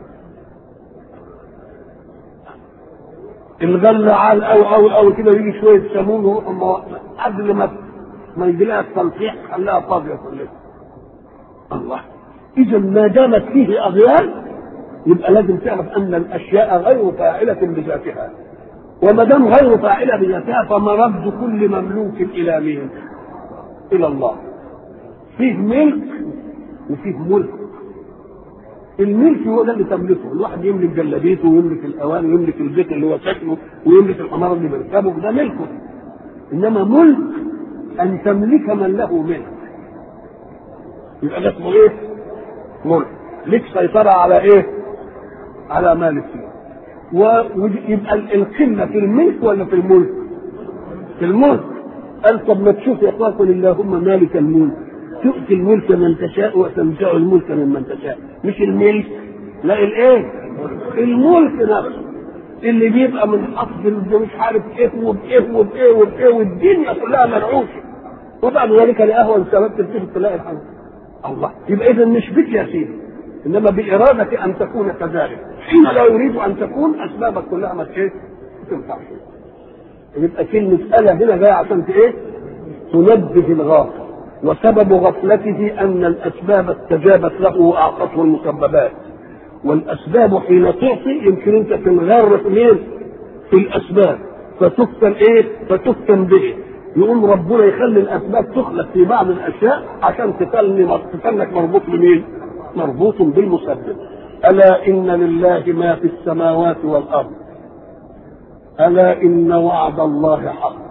الغله عال او او او كده يجي شويه سمون قبل ما ما يجي لها التلقيح خلاها فاضيه كلها الله اذا ما دامت فيه اغيار يبقى لازم تعرف ان الاشياء غير فاعله بذاتها وما دام غير فاعله بذاتها فمرد كل مملوك الى مين؟ الى الله فيه ملك وفيه ملك الملك هو ده اللي تملكه الواحد يملك جلابيته ويملك الاواني ويملك البيت اللي هو ساكنه ويملك الحمار اللي بيركبه ده ملكه انما ملك ان تملك من له ملك يبقى ده اسمه ايه؟ ملك ليك سيطره على ايه؟ على مال فيه ويبقى القمه في الملك ولا في الملك؟ في الملك قال طب ما تشوف يا اخوان قل اللهم مالك الملك تؤتي الملك من تشاء وتنزع الملك ممن تشاء مش الملك لا الايه الملك نفسه اللي بيبقى من حفظ مش عارف ايه وبايه وبايه وبايه والدنيا كلها منعوشه وبعد ذلك لاهون سبب تلتفت تلاقي الحمد الله يبقى اذا مش بك يا سيدي انما باراده ان تكون كذلك حين لا يريد ان تكون اسبابك كلها ما ايه ما تنفعش يبقى كلمه الا هنا جايه عشان ايه تنبه الغافل وسبب غفلته ان الاسباب استجابت له واعطته المسببات والاسباب حين تعطي يمكن انت تنغر في مين؟ في الاسباب فتفتن ايه؟ فتفتن به يقوم ربنا يخلي الاسباب تخلق في بعض الاشياء عشان تفلني تفلك مربوط بمين؟ مربوط بالمسبب الا ان لله ما في السماوات والارض الا ان وعد الله حق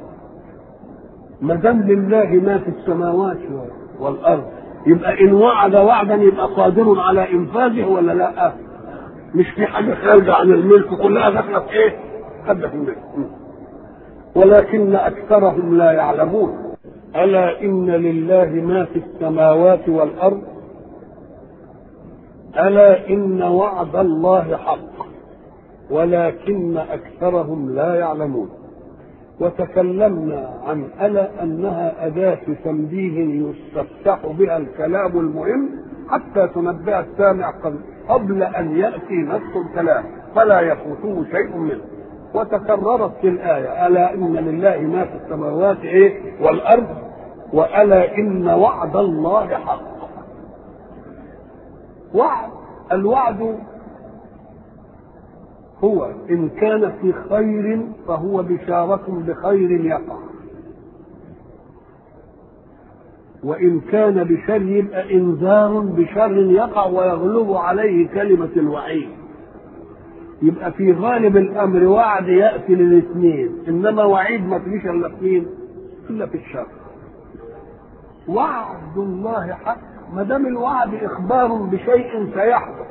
ما دام لله ما في السماوات والارض يبقى ان وعد وعدا يبقى قادر على انفاذه ولا لا؟ مش في حاجه خارجه عن الملك كلها داخله في ايه؟ داخله في الملك ولكن اكثرهم لا يعلمون الا ان لله ما في السماوات والارض الا ان وعد الله حق ولكن اكثرهم لا يعلمون وتكلمنا عن ألا أنها أداة تنبيه يستفتح بها الكلام المهم حتى تنبه السامع قبل أن يأتي نفس الكلام فلا يفوته شيء منه وتكررت في الآية ألا إن لله ما في السماوات إيه والأرض وألا إن وعد الله حق وعد الوعد هو إن كان في خير فهو بشارة بخير يقع وإن كان بشر يبقى إنذار بشر يقع ويغلب عليه كلمة الوعيد يبقى في غالب الأمر وعد يأتي للاثنين إنما وعيد ما فيش إلا اثنين إلا في الشر وعد الله حق ما دام الوعد إخبار بشيء سيحدث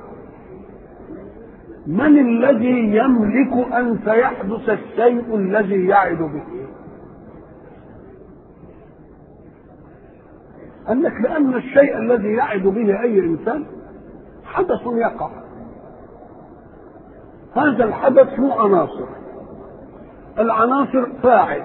من الذي يملك ان سيحدث الشيء الذي يعد به قال لك لان الشيء الذي يعد به اي انسان حدث يقع هذا الحدث له عناصر العناصر فاعل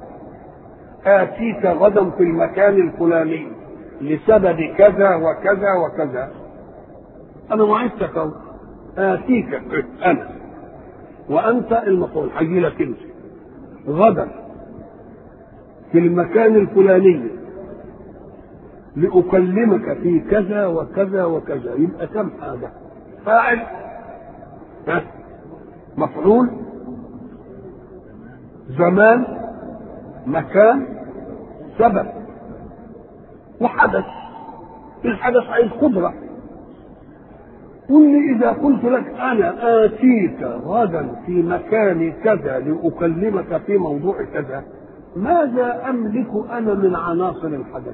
آتيك غدا في المكان الفلاني لسبب كذا وكذا وكذا أنا وعدتك أهو آتيك أنا وأنت المفعول هيجي لك أنت غدا في المكان الفلاني لأكلمك في كذا وكذا وكذا يبقى كم هذا فاعل ها مفعول زمان مكان سبب وحدث الحدث عايز قدره قل لي إذا قلت لك أنا آتيك غدا في مكان كذا لأكلمك في موضوع كذا ماذا أملك أنا من عناصر الحدث؟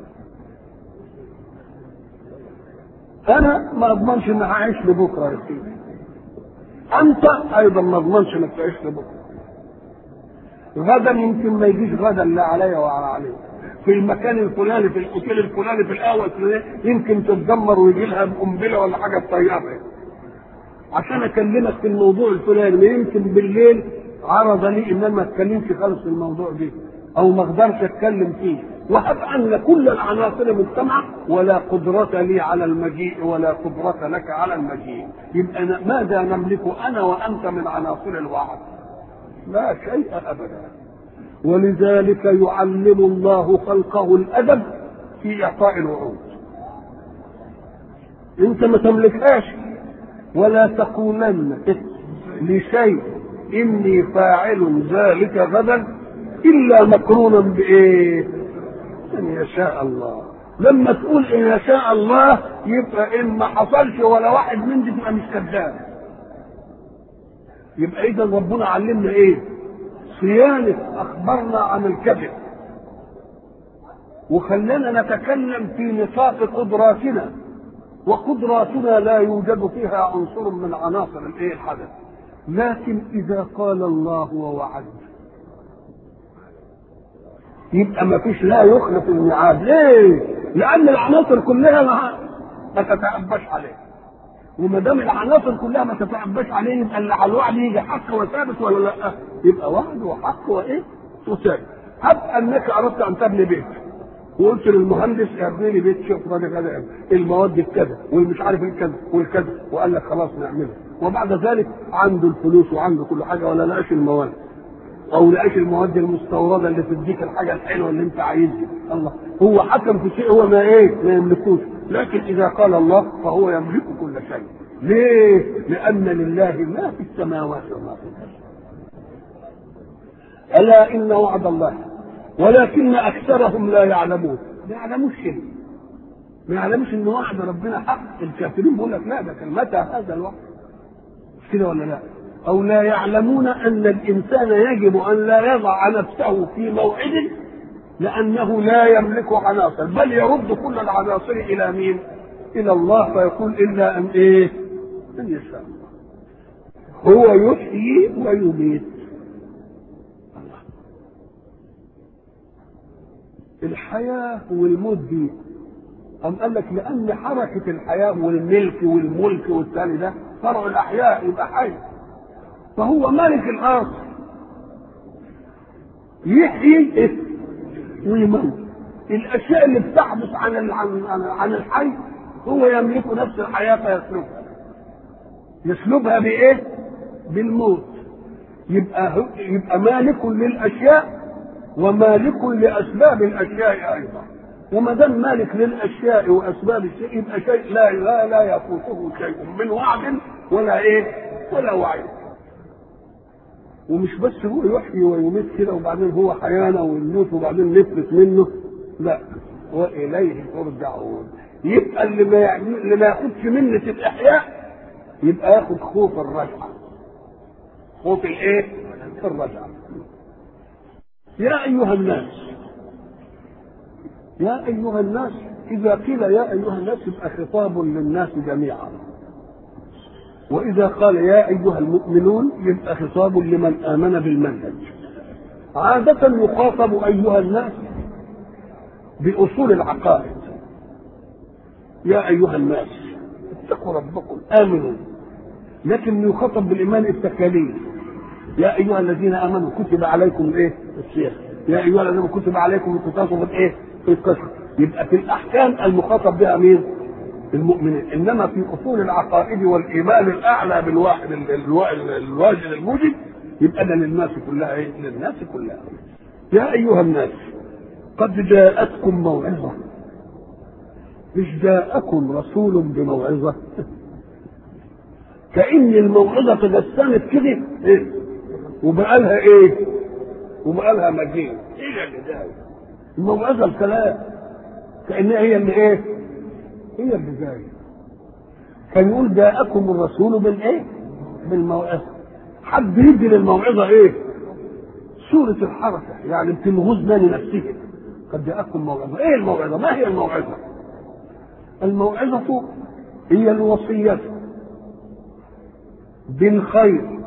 أنا ما أضمنش إني هعيش لبكرة يا سيدي. أنت أيضا ما أضمنش إنك تعيش لبكرة. غدا يمكن ما يجيش غدا لا عليا ولا عليك. في المكان الفلاني في الاوتيل الفلاني في القهوه الفلانيه يمكن تتدمر ويجي لها قنبله ولا حاجه تطيرها عشان اكلمك في الموضوع الفلاني يمكن بالليل عرض لي ان انا ما اتكلمش خالص في الموضوع ده او ما اقدرش اتكلم فيه وهب ان كل العناصر مجتمعه ولا قدرة لي على المجيء ولا قدرة لك على المجيء يبقى ماذا نملك انا وانت من عناصر الوعد لا شيء ابدا ولذلك يعلم الله خلقه الادب في اعطاء الوعود انت ما تملكهاش ولا تقولن لشيء اني فاعل ذلك غدا الا مقرونا بايه ان يشاء الله لما تقول ان يشاء الله يبقى ان ما حصلش ولا واحد من دي تبقى مش كذاب يبقى اذا ربنا علمنا ايه صيانة أخبرنا عن الكذب وخلانا نتكلم في نطاق قدراتنا وقدراتنا لا يوجد فيها عنصر من عناصر الايه الحدث لكن إذا قال الله ووعد يبقى ما فيش لا يخلف الميعاد ليه؟ لأن العناصر كلها ما, ما تتعبش عليه وما دام العناصر كلها ما تتعبش عليه يبقى اللي على الوعد يجي حق وثابت ولا لا؟ يبقى وعد وحق وايه؟ وثابت هب انك اردت ان تبني بيت وقلت للمهندس ابني لي بيت شوف راجل كذا المواد بكذا والمش عارف الكذا والكذا وقال لك خلاص نعملها وبعد ذلك عنده الفلوس وعنده كل حاجه ولا لقاش المواد او لقاش المواد المستورده اللي تديك الحاجه الحلوه اللي انت عايزها الله هو حكم في شيء هو ما ايه ما يملكوش لكن اذا قال الله فهو يملك كل شيء ليه لان لله ما في السماوات وما في الارض الا ان وعد الله ولكن اكثرهم لا يعلمون ما يعلموش شيء ما يعلموش ان وعد ربنا حق الكافرين بيقول لك لا ده كان متى هذا الوعد مش كده ولا لا او لا يعلمون ان الانسان يجب ان لا يضع نفسه في موعد لانه لا يملك عناصر بل يرد كل العناصر الى مين الى الله فيقول الا ان ايه ان يشاء هو يحيي ويميت الحياة والموت دي أم قال لك لأن حركة الحياة والملك والملك والتاني ده فرع الأحياء يبقى حي فهو مالك الأرض يحيي ويموت الأشياء اللي بتحدث عن عن عن الحي هو يملك نفس الحياة فيسلبها يسلبها بإيه؟ بالموت يبقى يبقى مالك للأشياء ومالك لاسباب الاشياء ايضا وما دام مالك للاشياء واسباب الشيء يبقى شيء لا لا لا يفوته شيء من وعد ولا ايه ولا وعي ومش بس هو يحيي ويميت كده وبعدين هو حيانا ويموت وبعدين نفلت منه لا واليه ترجعون يبقى اللي ما يعني اللي ما ياخدش منة الاحياء يبقى ياخد خوف الرجعه خوف الايه؟ الرجعه يا أيها الناس يا أيها الناس إذا قيل يا أيها الناس يبقى خطاب للناس جميعا وإذا قال يا أيها المؤمنون يبقى خطاب لمن آمن بالمنهج عادة يخاطب أيها الناس بأصول العقائد يا أيها الناس اتقوا ربكم آمنوا لكن يخاطب بالإيمان التكاليف يا ايها الذين امنوا كتب عليكم الايه؟ الصيام يا ايها الذين كتب عليكم القصاص في الايه؟ في القصر يبقى في الاحكام المخاطب بها مين؟ المؤمنين انما في اصول العقائد والايمان الاعلى بالواحد الواجد الموجب يبقى ده للناس كلها ايه؟ للناس كلها يا ايها الناس قد جاءتكم موعظه مش جاءكم رسول بموعظه كأن الموعظة تجسمت كده إيه؟ وبقى لها ايه؟ وبقى لها مجيء ايه اللي ده؟ الموعظة الكلام كأنها هي اللي ايه؟ هي اللي جاية كان يقول جاءكم الرسول بالايه؟ بالموعظة حد يدي للموعظة ايه؟ سورة الحركة يعني بتنغز ماني نفسه قد جاءكم موعظة ايه الموعظة؟ ما هي الموعظة؟ الموعظة هي الوصية بالخير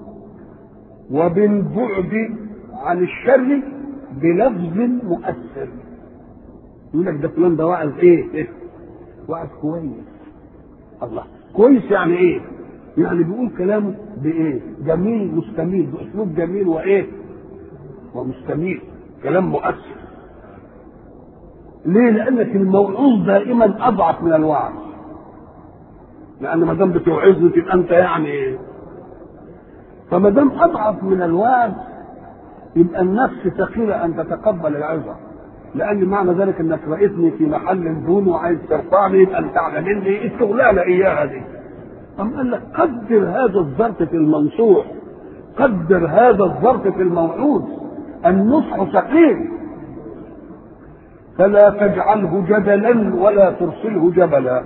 وبالبعد عن الشر بلفظ مؤثر يقول لك ده فلان ده واعظ ايه؟ إيه؟ واعظ كويس الله كويس يعني ايه؟ يعني بيقول كلامه بايه؟ جميل مستميل باسلوب جميل وايه؟ ومستميل كلام مؤثر ليه؟ لانك الموعوظ دائما اضعف من الوعظ لان ما دام بتوعظني تبقى انت يعني فما دام اضعف من الوعظ يبقى النفس ثقيله ان تتقبل العظه لان معنى ذلك انك رأيتني في محل دون وعايز ترفعني يبقى انت اعلى مني الشغلانه اياها دي أم قال لك قدر هذا الظرف في المنصوح قدر هذا الظرف في الموعود النصح ثقيل فلا تجعله جدلا ولا ترسله جبلا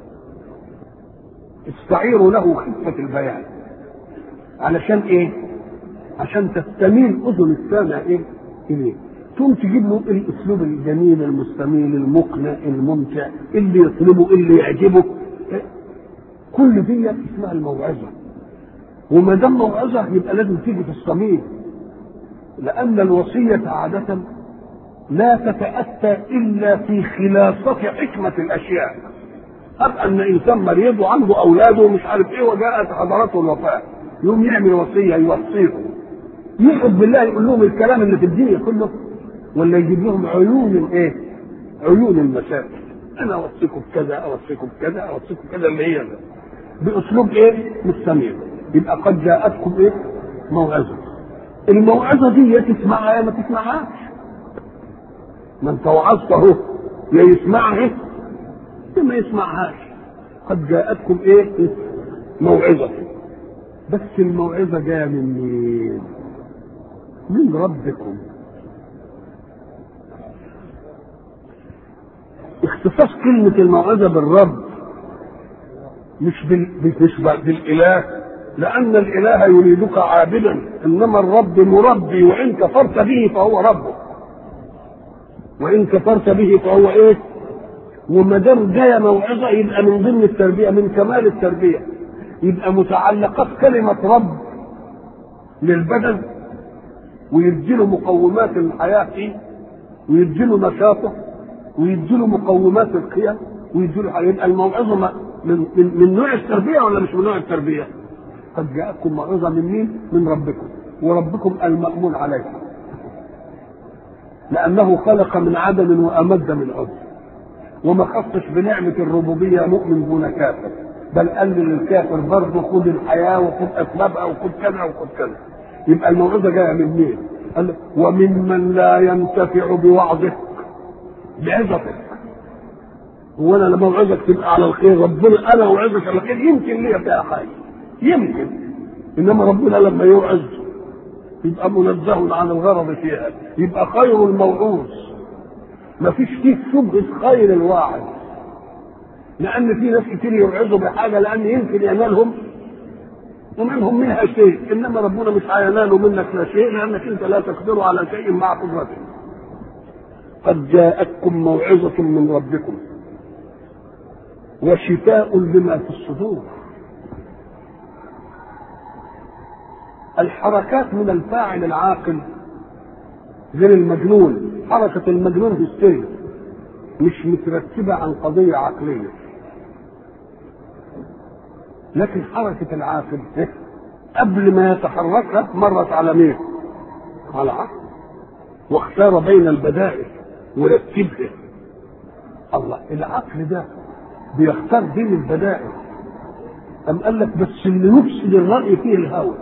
استعيروا له خفة البيان علشان ايه عشان تستميل اذن السامع ايه اليه ثم تجيب له الاسلوب الجميل المستميل المقنع الممتع اللي يطلبه اللي يعجبه كل دي اسمها الموعظه وما دام موعظه يبقى لازم تيجي في الصميم لان الوصيه عاده لا تتأتى إلا في خلاصة حكمة الأشياء أب أن إنسان مريض وعنده أولاده ومش عارف إيه وجاءت حضرته الوفاة يقوم يعمل وصية يوصيهم يقعد بالله يقول لهم الكلام اللي في الدنيا كله ولا يجيب لهم عيون الايه؟ عيون المسائل انا اوصيكم بكذا اوصيكم بكذا اوصيكم بكذا اللي هي ده باسلوب ايه؟ مستمر يبقى قد جاءتكم ايه؟ موعظه الموعظه دي يا تسمعها يا ما تسمعهاش ما انت وعظت اهو يا يسمعها يا ما يسمعهاش قد جاءتكم ايه؟ موعظه بس الموعظه جايه من مين؟ من ربكم اختصاص كلمة الموعظة بالرب مش بال... مش بالاله لان الاله يريدك عابدا انما الرب مربي وان كفرت به فهو ربك وان كفرت به فهو ايه وما دام جايه موعظه يبقى من ضمن التربيه من كمال التربيه يبقى متعلقات كلمه رب للبدن ويديله مقومات الحياه فيه ويديله نشاطه ويديله مقومات القيم ويديله يبقى الموعظه من, من, من نوع التربيه ولا مش من نوع التربيه؟ قد جاءتكم موعظه من مين؟ من ربكم وربكم المأمون عليكم لأنه خلق من عدم وأمد من عدم وما خصش بنعمة الربوبية مؤمن دون كافر بل قال للكافر برضه خد الحياة وخد أسبابها وخد كذا وخد كذا يبقى الموعظة جاية من مين؟ قال وممن لا ينتفع بوعظك بعظتك هو انا لما اوعظك تبقى على الخير ربنا انا اوعظك على الخير يمكن ليا فيها حاجه يمكن انما ربنا لما يوعظ يبقى منزه عن الغرض فيها يبقى خير الموعوظ ما فيش فيه شبهة خير الواعظ لأن في ناس كتير يوعظوا بحاجة لأن يمكن ينالهم ومنهم منها شيء إنما ربنا مش هينال منك لا شيء لأنك أنت لا تقدر على شيء مع قدرته قد جاءتكم موعظة من ربكم وشفاء لما في الصدور الحركات من الفاعل العاقل غير المجنون حركة المجنون في السير مش مترتبة عن قضية عقلية لكن حركة العاقل قبل ما يتحركها مرت على مين؟ على عقل واختار بين البدائل ورتبها الله العقل ده بيختار بين البدائل أم قال لك بس اللي يفسد الرأي فيه الهوى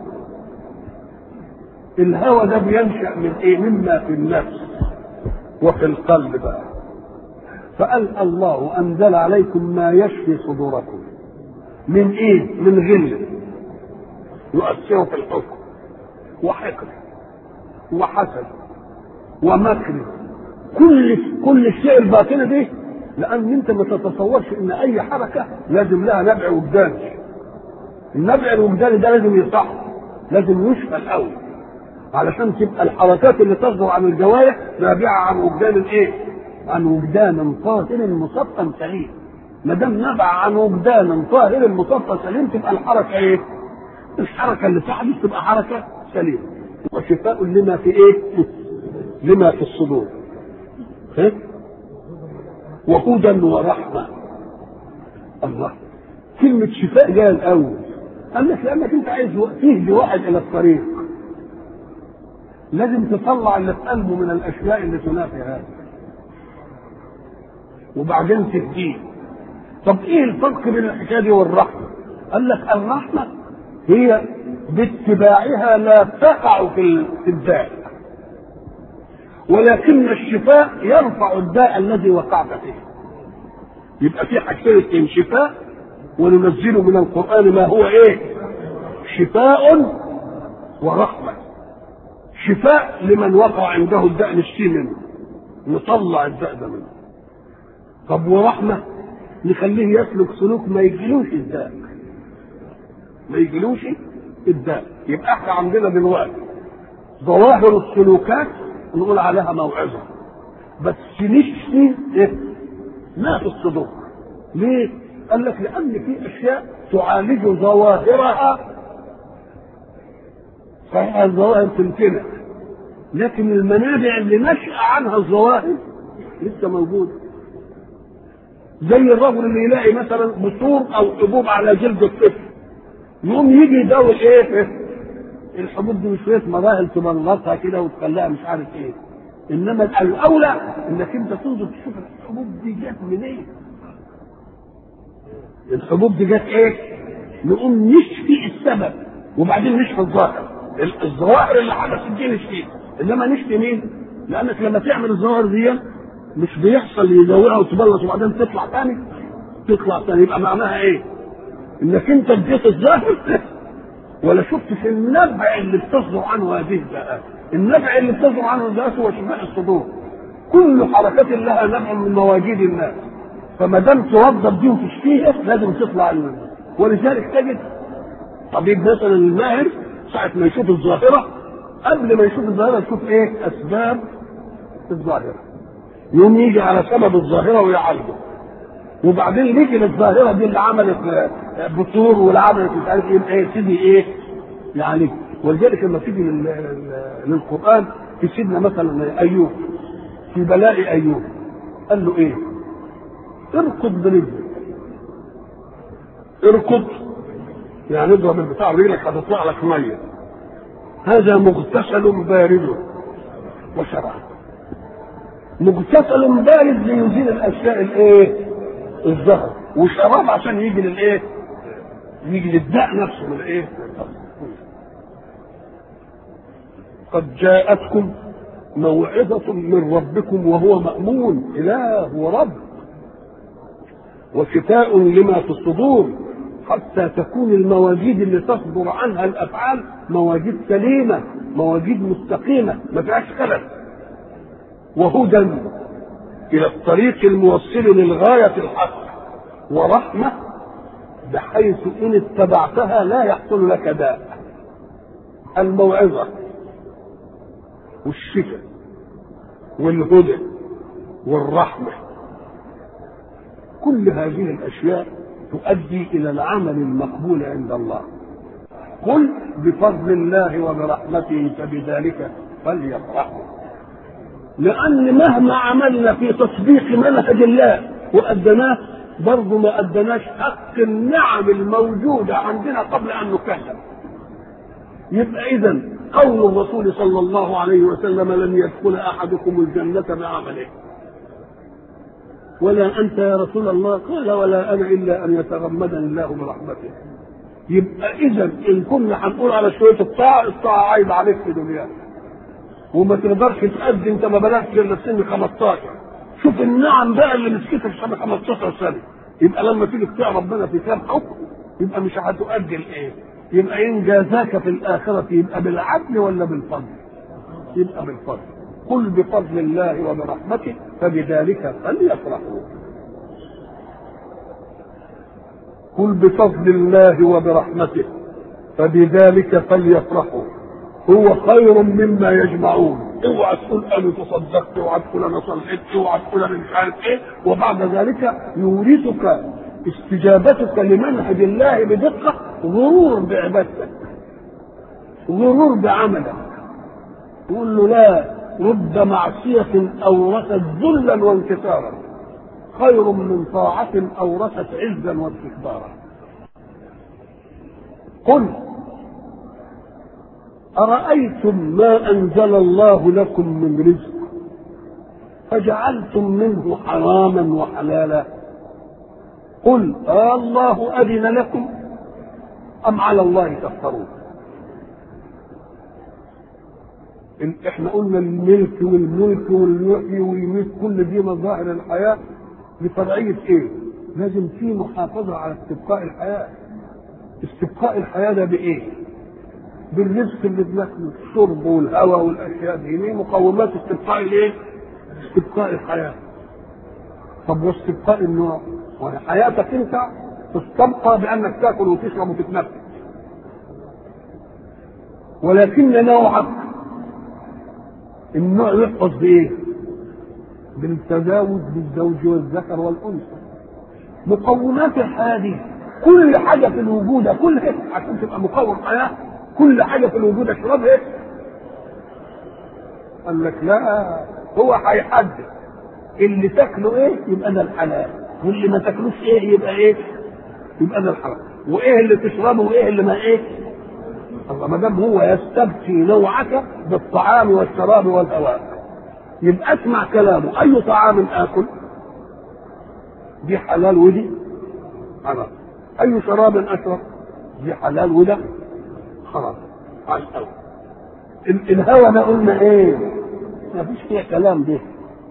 الهوى ده بينشأ من ايه مما في النفس وفي القلب بقى فقال الله انزل عليكم ما يشفي صدوركم من ايه من غل يؤثر في الحكم وحقد وحسد ومكر كل كل الشيء الباطل دي لان انت ما تتصورش ان اي حركه لازم لها نبع وجداني النبع الوجداني ده لازم يصح لازم يشفى الاول علشان تبقى الحركات اللي تصدر عن الجوارح نابعه عن وجدان الايه؟ عن وجدان طاهر مصفى سليم. ما دام نبع عن وجدان طاهر مصفى سليم تبقى الحركه ايه؟ الحركه اللي تحدث تبقى حركه سليمه. وشفاء لما في ايه؟ لما في الصدور. إيه؟ وهدى ورحمه. الله كلمة شفاء جاية الأول. قال لك لأنك أنت عايز تهدي واحد إلى الطريق. لازم تطلع اللي في قلبه من الاشياء اللي تنافي هذا وبعدين تهديه طب ايه الفرق بين الحكايه دي والرحمه قال لك الرحمه هي باتباعها لا تقع في الداء ولكن الشفاء يرفع الداء الذي وقعت فيه يبقى في حاجتين شفاء وننزل من القران ما هو ايه شفاء ورحمه شفاء لمن وقع عنده الداء نشفيه منه نطلع الداء ده منه طب ورحمة نخليه يسلك سلوك ما يجيلوش الداء ما يجيلوش الداء يبقى احنا عندنا دلوقتي ظواهر السلوكات نقول عليها موعظة بس نشفي ايه؟ ما في الصدور ليه؟ قال لك لأن في أشياء تعالج ظواهرها فهي الظواهر تمتنع لكن المنابع اللي نشأ عنها الظواهر لسه موجوده زي الرجل اللي يلاقي مثلا بثور او حبوب على جلد الطفل يقوم يجي يدور ايه الحبوب دي بشويه مراحل تبلطها كده وتخليها مش عارف ايه انما الاولى انك انت تنظر تشوف الحبوب دي جت منين الحبوب دي جت ايه نقوم نشفي السبب وبعدين نشفي الظاهر الظواهر اللي حدثت دي نشفيها انما نشفي مين لانك لما تعمل الظواهر دي مش بيحصل يزوقها وتبلط وبعدين تطلع تاني تطلع تاني يبقى معناها ايه انك انت اديت الظاهر ولا شفت في النبع اللي بتصدر عنه هذه الذات النبع اللي بتصدر عنه الذات هو شفاء الصدور كل حركات لها نبع من مواجيد الناس فما دام توظف دي وتشفيها لازم تطلع منها ولذلك تجد طبيب مثلا الماهر ساعة ما يشوف الظاهرة قبل ما يشوف الظاهرة يشوف ايه أسباب الظاهرة يوم يجي على سبب الظاهرة ويعالجه وبعدين يجي للظاهرة دي اللي عملت بثور واللي عملت مش عارف ايه ايه تيجي ايه يعني ولذلك لما تيجي للقرآن في سيدنا مثلا أيوب في بلاء أيوب قال له ايه؟ اركض برجلك اركض يعني اضرب البتاع برجلك هتطلع لك ميه هذا مغتسل بارد وشراب مغتسل بارد ليزيل الاشياء الايه الزهر وشراب عشان يجي للايه يجي للداء نفسه من الايه قد جاءتكم موعظة من ربكم وهو مأمون إله ورب وشفاء لما في الصدور حتى تكون المواجيد اللي تصدر عنها الافعال مواجيد سليمه مواجيد مستقيمه ما فيهاش خلل وهدى الى الطريق الموصل للغايه الحق ورحمه بحيث ان اتبعتها لا يحصل لك داء الموعظه والشفاء والهدى والرحمه كل هذه الاشياء تؤدي الى العمل المقبول عند الله قل بفضل الله وبرحمته فبذلك فليفرحوا لان مهما عملنا في تطبيق منهج الله وادناه برضه ما ادناش حق النعم الموجوده عندنا قبل ان نكلم يبقى اذا قول الرسول صلى الله عليه وسلم لن يدخل احدكم الجنه بعمله ولا انت يا رسول الله قال ولا انا الا ان يتغمدني الله برحمته يبقى اذا ان كنا هنقول على شويه الطاعه الطاعه عايب عليك في دنياك وما تقدرش تأدي انت ما بلغتش الا في سن 15 شوف النعم بقى اللي مسكتك سنه 15 سنه يبقى لما تيجي تطيع ربنا في كام حكم يبقى مش هتؤدي الايه؟ يبقى ان جازاك في الاخره يبقى بالعدل ولا بالفضل؟ يبقى بالفضل قل بفضل الله وبرحمته فبذلك فليفرحوا قل بفضل الله وبرحمته فبذلك فليفرحوا هو خير مما يجمعون اوعى تقول انا تصدقت اوعى تقول انا صليت اوعى تقول انا مش عارف ايه وبعد ذلك يورثك استجابتك لمنهج الله بدقه غرور بعبادتك غرور بعملك يقول له لا رب معصية أورثت ذلا وانكسارا خير من طاعة أورثت عزا واستكبارا قل أرأيتم ما أنزل الله لكم من رزق فجعلتم منه حراما وحلالا قل آه الله أذن لكم أم على الله تفترون احنا قلنا الملك والملك والوحي والملك كل دي مظاهر الحياة لفرعية ايه؟ لازم في محافظة على استبقاء الحياة استبقاء الحياة ده بإيه؟ بالرزق اللي بناكله الشرب والهواء والأشياء دي دي مقومات استبقاء الإيه؟ استبقاء الحياة طب واستبقاء النوع؟ وحياتك أنت تستبقى بأنك تاكل وتشرب وتتنفس ولكن نوعك النوع يحفظ بايه؟ بالتزاوج بالزوج والذكر والانثى مقومات الحياه دي كل حاجه في الوجود كل عشان تبقى مقوم حياه كل حاجه في الوجود اشربها قال لك لا هو هيحدد اللي تاكله ايه يبقى ده الحلال واللي ما تاكلوش ايه يبقى ايه يبقى ده الحرام وايه اللي تشربه وايه اللي ما ايه الله ما دام هو يستبقي نوعك بالطعام والشراب والهواء يبقى اسمع كلامه اي طعام اكل دي حلال ودي حرام اي شراب اشرب دي حلال وده حرام على الاول الهوى ده قلنا ايه ما فيش فيها كلام ده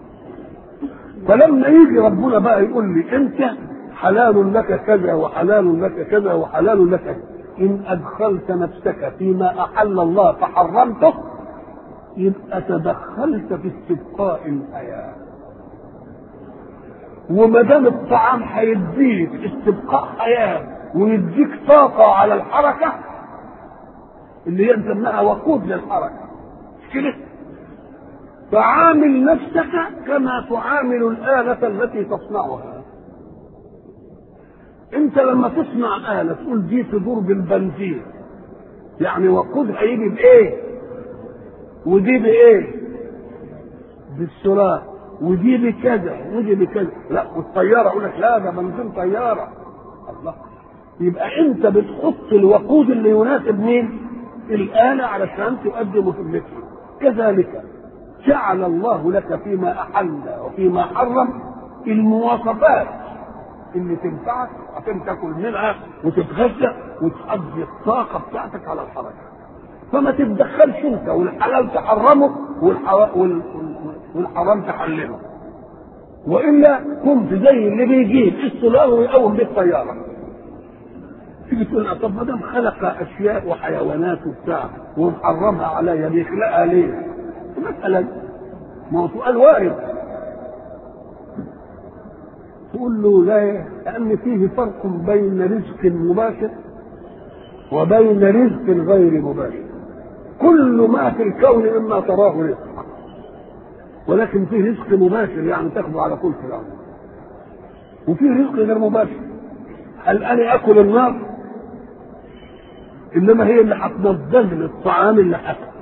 فلما يجي ربنا بقى يقول لي انت حلال لك كذا وحلال لك كذا وحلال لك كذا ان ادخلت نفسك فيما احل الله فحرمته يبقى تدخلت في استبقاء الحياه وما دام الطعام هيديك استبقاء حياه ويديك طاقه على الحركه اللي هي نسميها وقود للحركه مش كده؟ فعامل نفسك كما تعامل الآلة التي تصنعها انت لما تصنع آلة تقول دي تدور بالبنزين يعني وقودها يجي بإيه ودي بإيه بالسرعة ودي بكذا ودي بكذا لا والطيارة أقول لك لا ده بنزين طيارة الله يبقى أنت بتحط الوقود اللي يناسب مين؟ الآلة علشان تؤدي مهمتها كذلك جعل الله لك فيما أحل وفيما حرم المواصفات اللي تنفعك عشان تاكل منها وتتغذى وتقضي الطاقة بتاعتك على الحركة فما تتدخلش انت والحلال تحرمه والحرام تحلله والا كنت زي اللي بيجيب السولار ويقوم بيه الطياره تيجي تقول طب ما دام خلق اشياء وحيوانات وبتاع ومحرمها عليا بيخلقها ليه؟ مثلا ما هو سؤال وارد تقول له لا لأن فيه فرق بين رزق مباشر وبين رزق غير مباشر كل ما في الكون مما تراه رزق ولكن فيه رزق مباشر يعني تاخده على كل فرعون وفيه رزق غير مباشر هل انا اكل النار انما هي اللي هتنضج لي الطعام اللي هاكله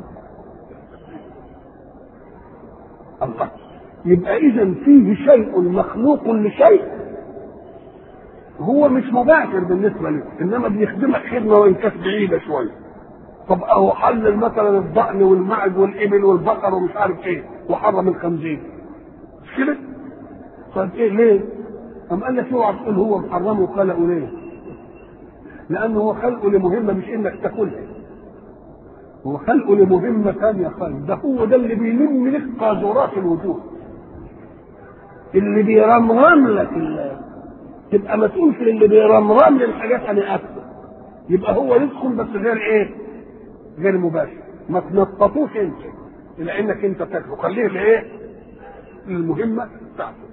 الله يبقى اذا فيه شيء مخلوق لشيء هو مش مباشر بالنسبه له انما بيخدمك خدمه وان كانت بعيده شويه طب اهو حلل مثلا الضأن والمعز والابل والبقر ومش عارف ايه وحرم الخنزير مش كده؟ طيب ايه ليه؟ أم قال لك اوعى تقول هو محرمه وخلقه ليه؟ لأنه هو خلقه لمهمة مش إنك تاكلها. هو خلقه لمهمة ثانية خالص، ده هو ده اللي بيلم لك قاذورات الوجود. اللي بيرمرم لك ال- تبقى مسؤول في اللي بيرمرم لي الحاجات أنا أكله. يبقى هو رزق بس غير إيه؟ غير مباشر. ما تنططوش أنت إلى إنك أنت تاكله، خليه لإيه؟ للمهمة بتاعته.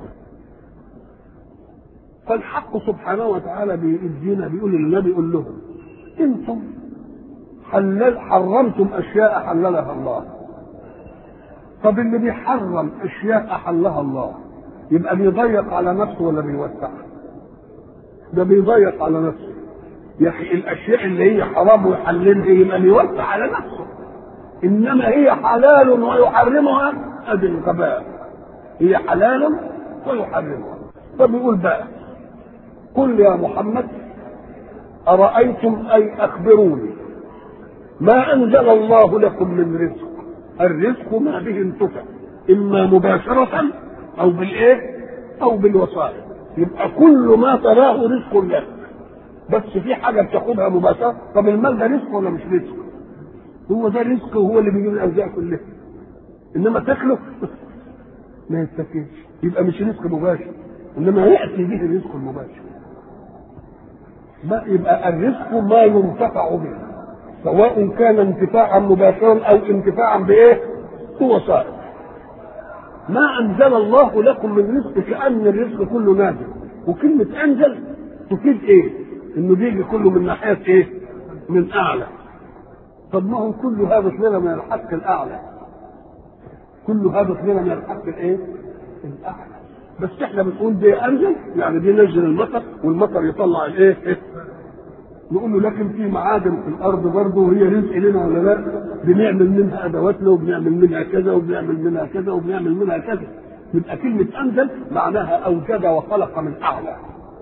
فالحق سبحانه وتعالى بيدينا بيقول للنبي يقول لهم انتم حلل حرمتم اشياء حللها الله طب اللي بيحرم اشياء احلها الله يبقى بيضيق على نفسه ولا بيوسع ده بيضيق على نفسه يا اخي الاشياء اللي هي حرام ويحللها يبقى بيوسع على نفسه انما هي حلال ويحرمها ادي الغباء هي حلال ويحرمها فبيقول بقى قل يا محمد أرأيتم أي أخبروني ما أنزل الله لكم من رزق الرزق ما به انتفع إما مباشرة أو بالإيه أو بالوسائط يبقى كل ما تراه رزق لك بس في حاجة بتاخدها مباشرة طب المال ده رزق ولا مش رزق هو ده رزق وهو اللي بيجيب الأرزاق كلها إنما تاكله ما يتاكلش يبقى مش رزق مباشر انما ياتي به الرزق المباشر ما يبقى الرزق ما ينتفع به سواء كان انتفاعا مباشرا او انتفاعا بايه بوسائط ما انزل الله لكم من رزق كان الرزق كله نازل وكلمه انزل تفيد ايه انه بيجي كله من ناحيه ايه من اعلى طب ما هو كل هذا لنا من الحق الاعلى كل هذا لنا من الحق الايه الاعلى بس احنا بنقول دي انزل يعني دي نزل المطر والمطر يطلع الايه نقول له لكن في معادن في الارض برضه وهي رزق لنا ولا لا؟ بنعمل منها ادواتنا وبنعمل منها كذا وبنعمل منها كذا وبنعمل منها كذا. يبقى كلمة أنزل معناها أوجد وخلق من أعلى.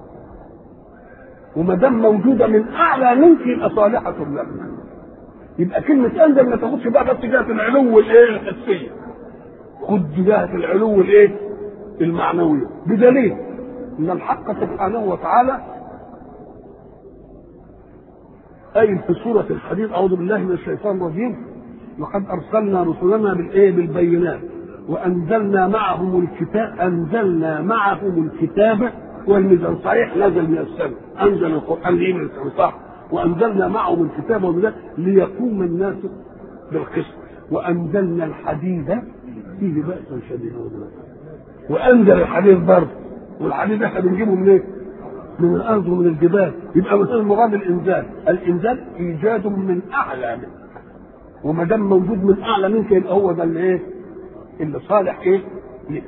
وما دام موجودة من أعلى منك يبقى صالحة لك. يبقى كلمة أنزل ما تاخدش بقى بس جهة العلو الإيه الحسية. خد جهة العلو الإيه؟ المعنوية بدليل أن الحق سبحانه وتعالى قايل في سورة الحديد أعوذ بالله من الشيطان الرجيم لقد أرسلنا رسلنا بالإيه بالبينات وأنزلنا معهم الكتاب أنزلنا معهم الكتاب والميزان صحيح نزل من السماء أنزل القرآن ليه من السماء صح وأنزلنا معهم الكتاب والميزان ليقوم الناس بالقسط وأنزلنا الحديد فيه بأس شديد وأنزل الحديد برضه والحديد احنا بنجيبه منين؟ إيه؟ من الارض ومن الجبال يبقى مثلا المراد الانزال الانزال ايجاد من اعلى منك وما دام موجود من اعلى منك يبقى هو ده اللي ايه اللي صالح ايه لك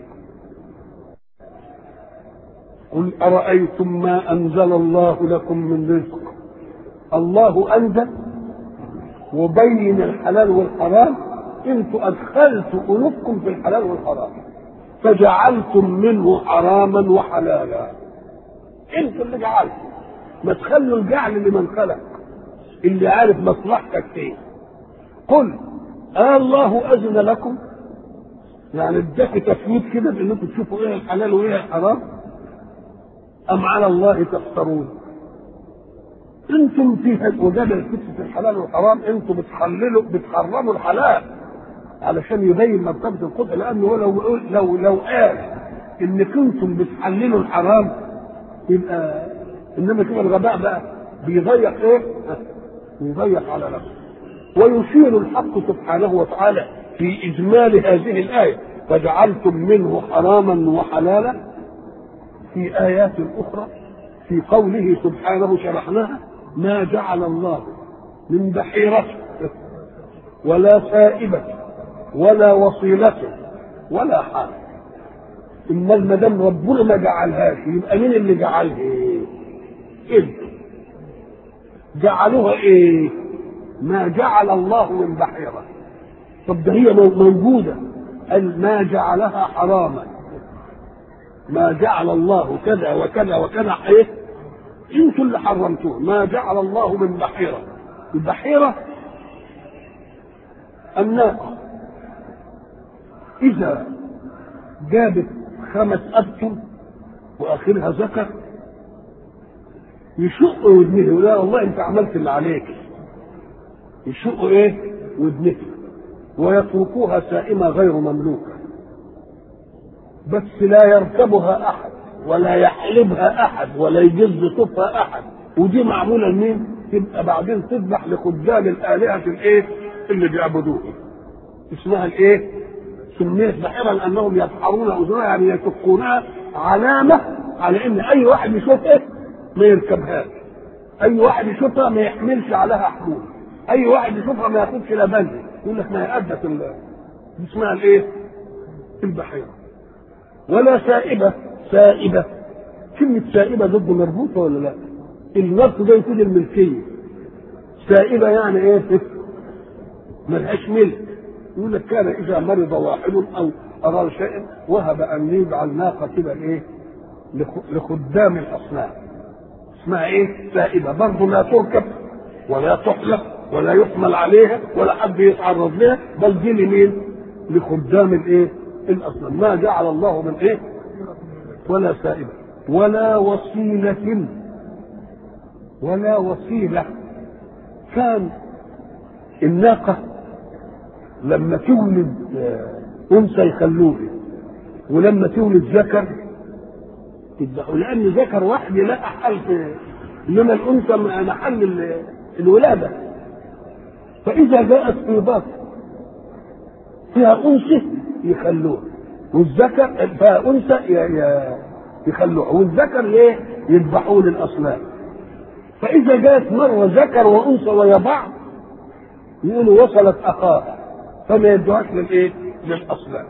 قل ارايتم ما انزل الله لكم من رزق الله انزل وبين الحلال والحرام انتوا ادخلتوا قلوبكم في الحلال والحرام فجعلتم منه حراما وحلالا انت اللي جعلته ما تخلوا الجعل لمن خلق اللي عارف مصلحتك فين قل آه الله أذن لكم يعني اداك تفويت كده بانكم تشوفوا ايه الحلال وايه الحرام ام على الله تفترون انتم في وجدل قصه الحلال والحرام انتم بتحللوا بتحرموا الحلال علشان يبين مرتبه القدره لانه هو لو لو لو قال ان كنتم بتحللوا الحرام يبقى انما كده الغباء بقى بيضيق ايه؟ بيضيق على نفسه ويشير الحق سبحانه وتعالى في اجمال هذه الايه فجعلتم منه حراما وحلالا في ايات اخرى في قوله سبحانه شرحناها ما جعل الله من بحيرة ولا سائبة ولا وصيلة ولا حال إما ما دام ربنا ما جعلهاش يبقى مين اللي جعلها؟ إيه؟ جعلوها إيه؟ ما جعل الله من بحيرة طب ده هي موجودة قال ما جعلها حراما ما جعل الله كذا وكذا وكذا ايه انتوا اللي حرمتوه ما جعل الله من بحيرة البحيرة الناقة إذا جابت خمس أبطن وآخرها ذكر يشق ودنه لا والله أنت عملت اللي عليك يشق إيه ودنه ويتركوها سائمة غير مملوكة بس لا يركبها أحد ولا يحلبها أحد ولا يجز صفها أحد ودي معمولة لمين؟ تبقى بعدين تذبح لخدام الآلهة الإيه؟ اللي بيعبدوها اسمها الإيه؟ سميت بحيرة لأنهم يبحرون أذنها يعني يشقونها علامة على إن أي واحد يشوفها ما يركبهاش أي واحد يشوفها ما يحملش عليها حمول أي واحد يشوفها ما ياخدش لا بنزل يقول لك ما هي أدت دي اسمها الإيه؟ البحيرة ولا سائبة سائبة كلمة سائبة ضد مربوطة ولا لا؟ الربط ده يفيد الملكية سائبة يعني ايه؟ ملهاش ملك يقول لك كان إذا مرض واحد أو أراد شيئا وهب أن يجعل ناقة كده إيه؟ لخدام الأصنام اسمها إيه؟ سائبة برضه لا تركب ولا تحلق ولا يحمل عليها ولا حد يتعرض لها بل دي لمين؟ لخدام الإيه؟ الأصنام ما جعل الله من إيه؟ ولا سائبة ولا وصيلة ولا وصيلة كان الناقة لما تولد أنثى يخلوه ولما تولد ذكر يذبحوا لأن ذكر واحد لا حل في إنما الأنثى محل الولادة فإذا جاءت في بطن فيها أنثى يخلوها والذكر فيها أنثى يخلوها والذكر ليه؟ يذبحوه للأصنام فإذا جاءت مرة ذكر وأنثى ويا بعض يقولوا وصلت أخاها فما يدعوش للإيه؟ للأصنام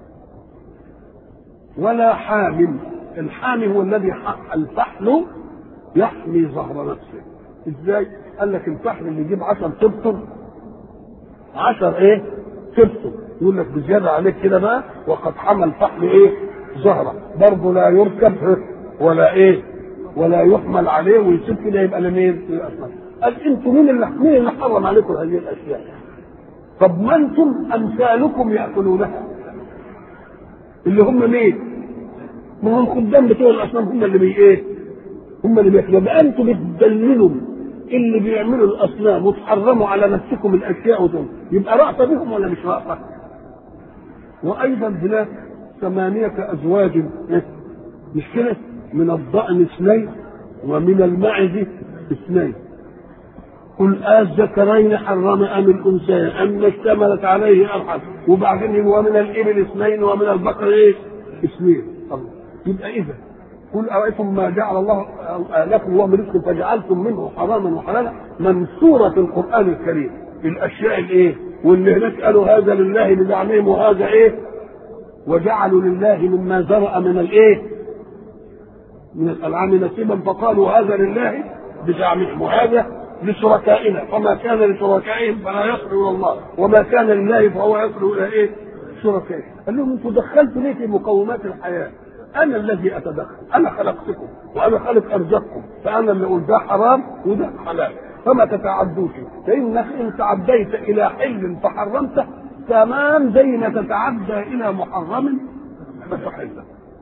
ولا حامل الحامي هو الذي الفحل يحمي ظهر نفسه ازاي؟ قال لك الفحل اللي يجيب 10 تبطن 10 ايه؟ تبطن يقول لك بزياده عليك كده بقى وقد حمل فحل ايه؟ زهره برضه لا يركب ولا ايه؟ ولا يحمل عليه ويسيب كده يبقى لمين؟ للأسماء. قال انتم مين اللي مين اللي حرم عليكم هذه الاشياء؟ طب ما انتم امثالكم ياكلونها اللي هم مين؟ ما هم الخدام بتوع الاصنام هم اللي بي ايه؟ هم اللي بياكلوا بقى انتم بتدللوا اللي بيعملوا الاصنام وتحرموا على نفسكم الاشياء دول يبقى رأفة بهم ولا مش رأفة؟ وايضا هناك ثمانية ازواج مش كده؟ من الضأن اثنين ومن المعز اثنين قل الذكرين حرم ام الانثيين ام اشتملت عليه ارحم وبعدين ومن الابل اثنين ومن البقر ايه؟ اثنين الله يبقى اذا قل ارايتم ما جعل الله لكم الله من رزق فجعلتم منه حراما وحلالا منصوره في القران الكريم الاشياء الايه؟ واللي هناك قالوا هذا لله بزعمهم وهذا ايه؟ وجعلوا لله مما زرع من الايه؟ من الانعام نصيبا فقالوا هذا لله بزعمهم وهذا لشركائنا فما كان لشركائهم فلا يصل الى الله وما كان لله فهو يصل الى ايه؟ شركائه قال لهم انتم دخلتوا ليه في مقومات الحياه؟ انا الذي اتدخل انا خلقتكم وانا خالق ارزقكم فانا اللي اقول ده حرام وده حلال فما تتعدوش فانك ان تعديت الى حل فحرمته تمام زي ما تتعدى الى محرم فتحله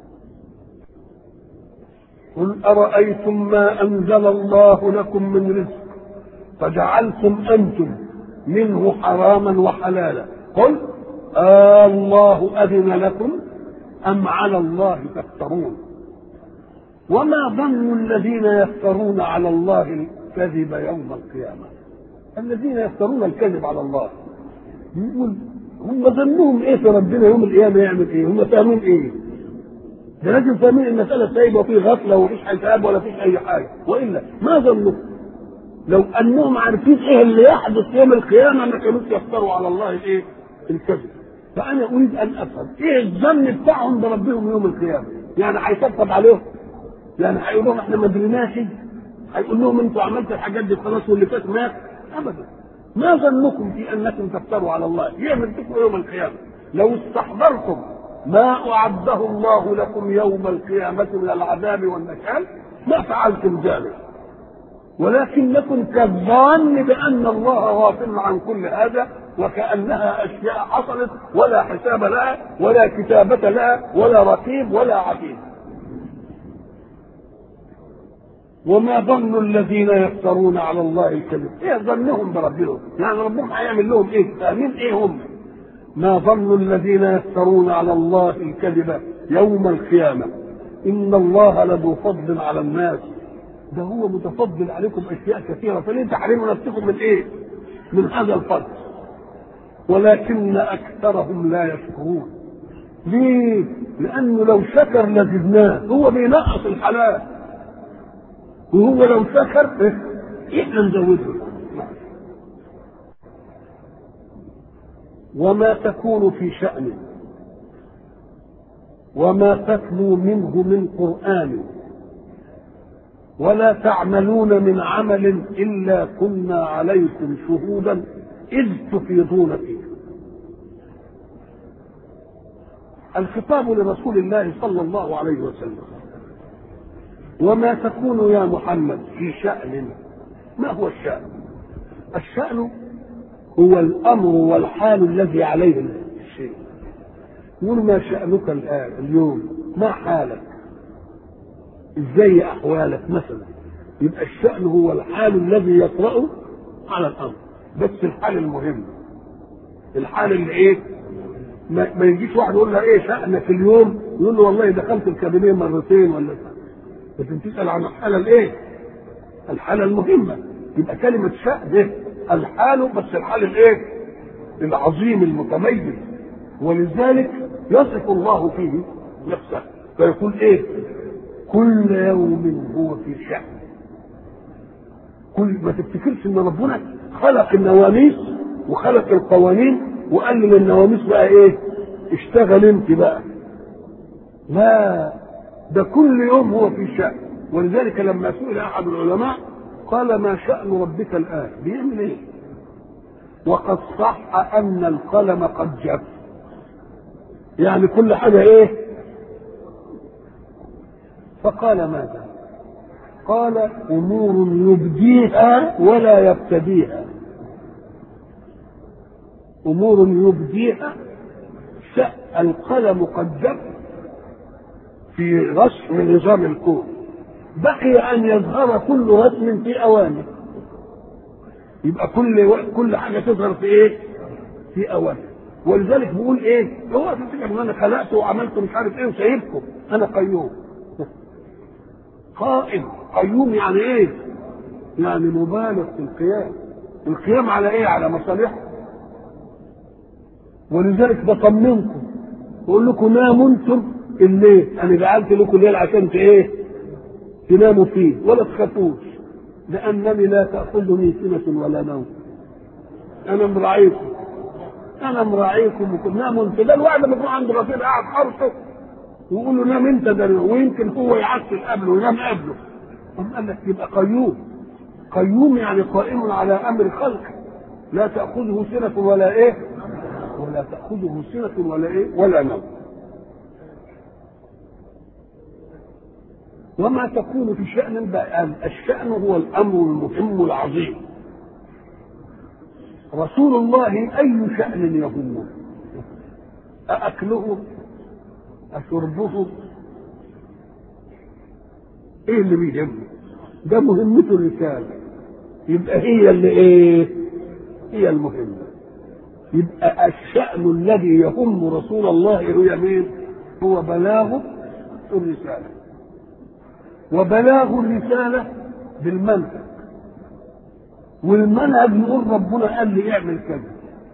قل ارايتم ما انزل الله لكم من رزق فجعلتم انتم منه حراما وحلالا قل آه الله اذن لكم ام على الله تفترون وما ظن الذين يفترون على الله الكذب يوم القيامه الذين يفترون الكذب على الله يقول هم ظنهم ايه في ربنا يوم القيامه يعمل ايه؟ هم فاهمين ايه؟ ده لازم فاهمين المساله سايبه وفي غفله ومفيش حساب ولا فيش اي حاجه والا ما ظنوا لو انهم عارفين ايه اللي يحدث يوم القيامه ما كانوش يفتروا على الله الايه؟ الكذب فانا اريد ان افهم ايه الظن بتاعهم بربهم يوم القيامه؟ يعني هيطبطب عليهم؟ يعني هيقول لهم احنا ما دريناش؟ هيقول لهم انتوا عملتوا الحاجات دي خلاص واللي فات مات؟ ابدا ما ظنكم في انكم تفتروا على الله؟ يعمل بكم يوم القيامه لو استحضرتم ما اعده الله لكم يوم القيامه من العذاب والنكال ما فعلتم ذلك ولكنكم كالظان بان الله غافل عن كل هذا وكانها اشياء حصلت ولا حساب لها ولا كتابه لها ولا رقيب ولا عتيد وما ظن الذين يفترون على الله الكذب ايه ظنهم بربهم يعني ربهم هيعمل لهم ايه فاهمين ايه هم ما ظن الذين يفترون على الله الكذب يوم القيامه ان الله لذو فضل على الناس ده هو متفضل عليكم اشياء كثيره فليه تحرموا نفسكم من ايه؟ من هذا الفضل ولكن اكثرهم لا يشكرون ليه؟ لانه لو شكر لزدناه هو بينقص الحلال وهو لو شكر احنا نزوده وما تكون في شأن وما تتلو منه من قرآن ولا تعملون من عمل الا كنا عليكم شهودا اذ تفيضون فيه الخطاب لرسول الله صلى الله عليه وسلم وما تكون يا محمد في شأن ما هو الشأن الشأن هو الأمر والحال الذي عليه الشيء يقول ما شأنك الآن اليوم ما حالك ازاي احوالك مثلا يبقى الشأن هو الحال الذي يطرأ على الامر بس الحال المهم الحال اللي ايه ما, ما يجيش واحد يقول له ايه شأنك اليوم يقول له والله دخلت الكابينيه مرتين ولا لكن تسأل عن الحالة الايه الحالة المهمة يبقى كلمة شأن ده الحال بس الحال الايه العظيم المتميز ولذلك يصف الله فيه نفسه فيقول ايه كل يوم هو في شأن كل ما تفتكرش ان ربنا خلق النواميس وخلق القوانين وقال للنواميس بقى ايه اشتغل انت بقى لا ده كل يوم هو في شأن ولذلك لما سئل احد العلماء قال ما شأن ربك الآن بيعمل ايه وقد صح أن القلم قد جف يعني كل حاجة ايه فقال ماذا قال أمور يبديها ولا يبتديها أمور يبديها القلم قد جف في رسم نظام الكون بقي ان يظهر كل رسم في اوانه يبقى كل كل حاجه تظهر في ايه؟ في اوانه ولذلك بيقول ايه؟ هو تفتكر ان انا خلقت وعملت مش عارف ايه وسايبكم انا قيوم قائم قيوم يعني ايه؟ يعني مبالغ في القيام القيام على ايه؟ على مصالحه ولذلك بطمنكم بقول لكم ناموا انتم الليل انا جعلت لكم الليل عشان ايه؟ تناموا فيه ولا تخافوش لانني لا تاخذني سنه ولا نوم انا مراعيكم انا مراعيكم وكم ناموا انت ده الواحد لما يكون عنده رصيد قاعد حرصه ويقول له نام انت ده ويمكن هو يعسل قبله وينام قبله أم قال لك يبقى قيوم قيوم يعني قائم على امر خلقه لا تاخذه سنه ولا ايه ولا تاخذه سنه ولا ايه ولا نوم وما تكون في شأن الشأن هو الأمر المهم العظيم رسول الله أي شأن يهمه أأكله أشربه إيه اللي بيهمه ده مهمته الرسالة يبقى هي اللي إيه هي المهمة يبقى الشأن الذي يهم رسول الله هي مين هو بلاغ الرسالة وبلاغ الرسالة بالمنهج والمنهج يقول ربنا قال لي اعمل كذا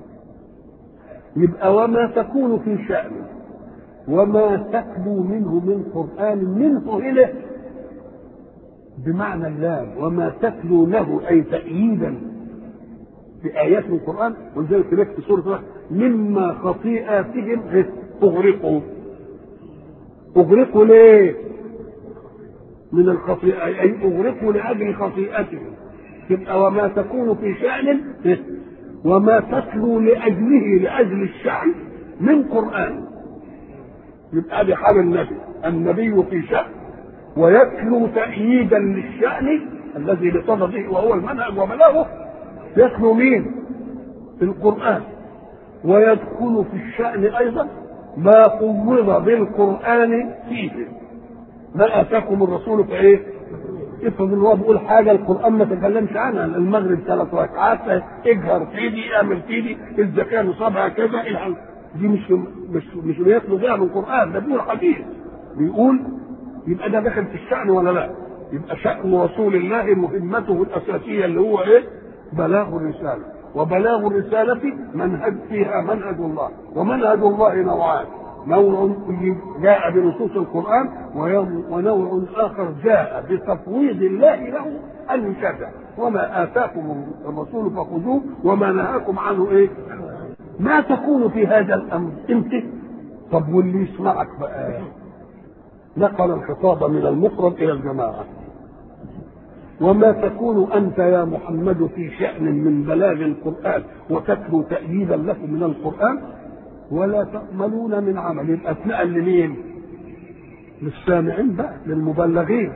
يبقى وما تكون في شأن وما تتلو منه من قرآن منه إليه بمعنى اللام وما تتلو له أي تأييدا بآيات من القرآن ولذلك هناك في سورة واحد مما خطيئاتهم أغرقوا أغرقوا ليه؟ من الخطيئة أي أغرقوا لأجل خطيئتهم يبقى وما تكون في شأن وما تتلو لأجله لأجل الشأن من قرآن يبقى دي حال النبي النبي في شأن ويتلو تأييدا للشأن الذي بصدده وهو المنهج وبلاغه يتلو مين؟ القرآن ويدخل في الشأن أيضا ما قوض بالقرآن فيه ما اتاكم الرسول في ايه؟ افرض ان هو بيقول حاجه القران ما تكلمش عنها المغرب ثلاث ركعات اجهر في دي اعمل في دي الزكاه نصابها كذا الحل. دي مش مش مش بيطلب بيها من القران ده بيقول حديث بيقول يبقى ده داخل في الشأن ولا لا؟ يبقى شأن رسول الله مهمته الأساسية اللي هو إيه؟ بلاغ الرسالة، وبلاغ الرسالة منهج فيها منهج الله، ومنهج الله نوعان، نوع جاء بنصوص القرآن ونوع آخر جاء بتفويض الله له أن يشرع وما آتاكم الرسول فخذوه وما نهاكم عنه إيه ما تكون في هذا الأمر أنت طب واللي يسمعك بقى نقل الخطاب من المفرد إلى الجماعة وما تكون أنت يا محمد في شأن من بلاغ القرآن وتتلو تأييدا له من القرآن ولا تأملون من عمل يبقى اتنقل لمين؟ للسامعين بقى للمبلغين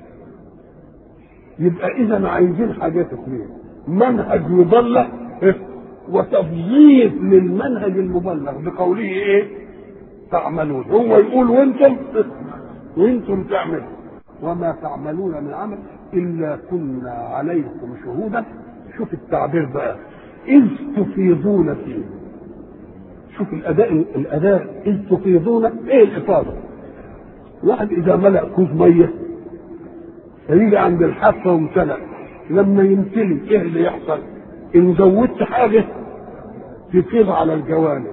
يبقى إذا عايزين حاجات اثنين منهج مبلغ وتفضيل للمنهج المبلغ بقوله ايه؟ تعملون هو يقول وانتم وانتم تعملوا وما تعملون من عمل الا كنا عليكم شهودا شوف التعبير بقى اذ تفيضون فيه شوف الاداء الاداء اذ تفيضون ايه الافاضه واحد اذا ملا كوز ميه فيجي عند الحافه وامتلأ لما يمتلي ايه اللي يحصل ان زودت حاجه تفيض على الجوانب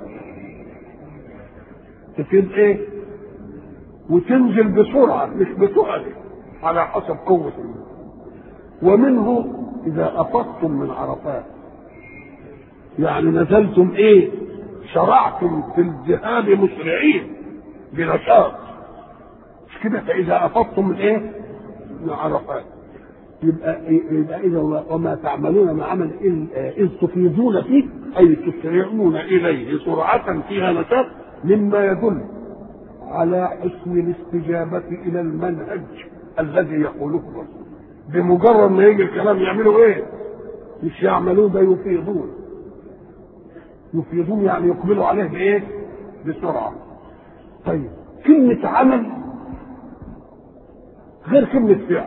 تفيض ايه وتنزل بسرعه مش بتقل على حسب قوه الماء ومنه اذا افضتم من عرفات يعني نزلتم ايه شرعتم في الذهاب مسرعين بنشاط مش كده فاذا افضتم من ايه من عرفات يبقى يبقى اذا وما تعملون من عمل اذ تفيضون فيه اي تسرعون اليه سرعه فيها نشاط مما يدل على حسن الاستجابه الى المنهج الذي يقوله الرسول بمجرد ما يجي الكلام يعملوا ايه؟ مش يعملوه ده يفيضون يفيضون يعني يقبلوا عليه بايه؟ بسرعه طيب كلمه عمل غير كلمه فعل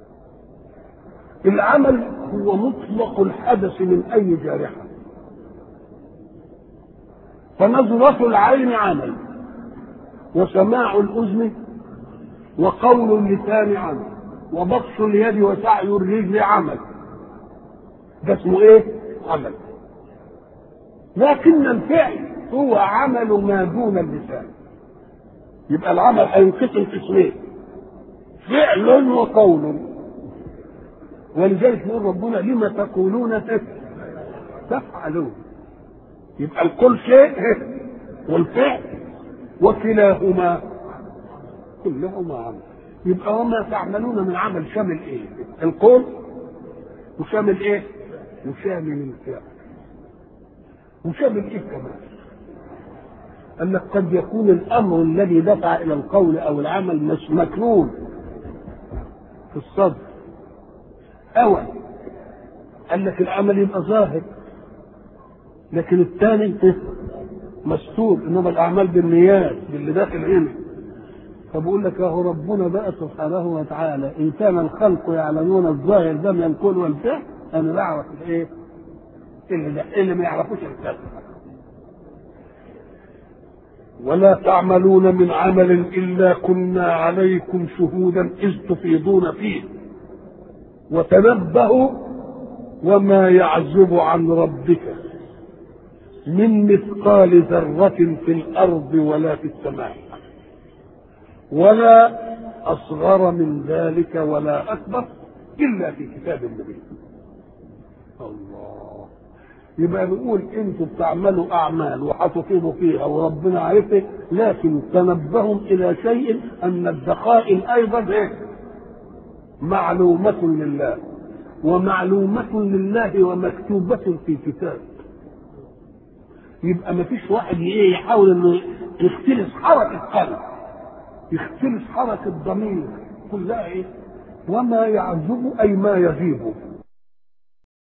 العمل هو مطلق الحدث من اي جارحه فنظرة العين عمل وسماع الأذن وقول اللسان عمل وبطش اليد وسعي الرجل عمل ده اسمه ايه؟ عمل لكن الفعل هو عمل ما دون اللسان يبقى العمل هينقسم قسمين فعل وقول ولذلك يقول ربنا لما تقولون تفعلون يبقى القول شيء والفعل وكلاهما كلهما عمل يبقى وما تعملون من عمل شامل ايه؟ القول وشامل ايه؟ وشامل الفعل وشامل ايه كمان؟ قال لك قد يكون الامر الذي دفع الى القول او العمل مش مكنون في الصدر أول قال لك العمل يبقى ظاهر لكن الثاني مستور انما الاعمال بالنيات باللي داخل هنا فبقول لك اهو ربنا بقى سبحانه وتعالى ان كان الخلق يعلمون الظاهر ده من الكون والفعل انا لا اعرف الايه اللي ده اللي ما يعرفوش الكلام ولا تعملون من عمل الا كنا عليكم شهودا اذ تفيضون فيه وتنبهوا وما يعزب عن ربك من مثقال ذرة في الأرض ولا في السماء ولا أصغر من ذلك ولا أكبر إلا في كتاب مبين الله يبقى بنقول انتوا بتعملوا اعمال وهتفيضوا فيها وربنا عارفه لكن تنبهوا الى شيء ان الدقائق ايضا ايه؟ معلومة لله ومعلومة لله ومكتوبة في كتاب يبقى ما فيش واحد ايه يحاول انه يختلس حركة قلب يختلس حركة ضمير كلها ايه وما يعزب اي ما يغيب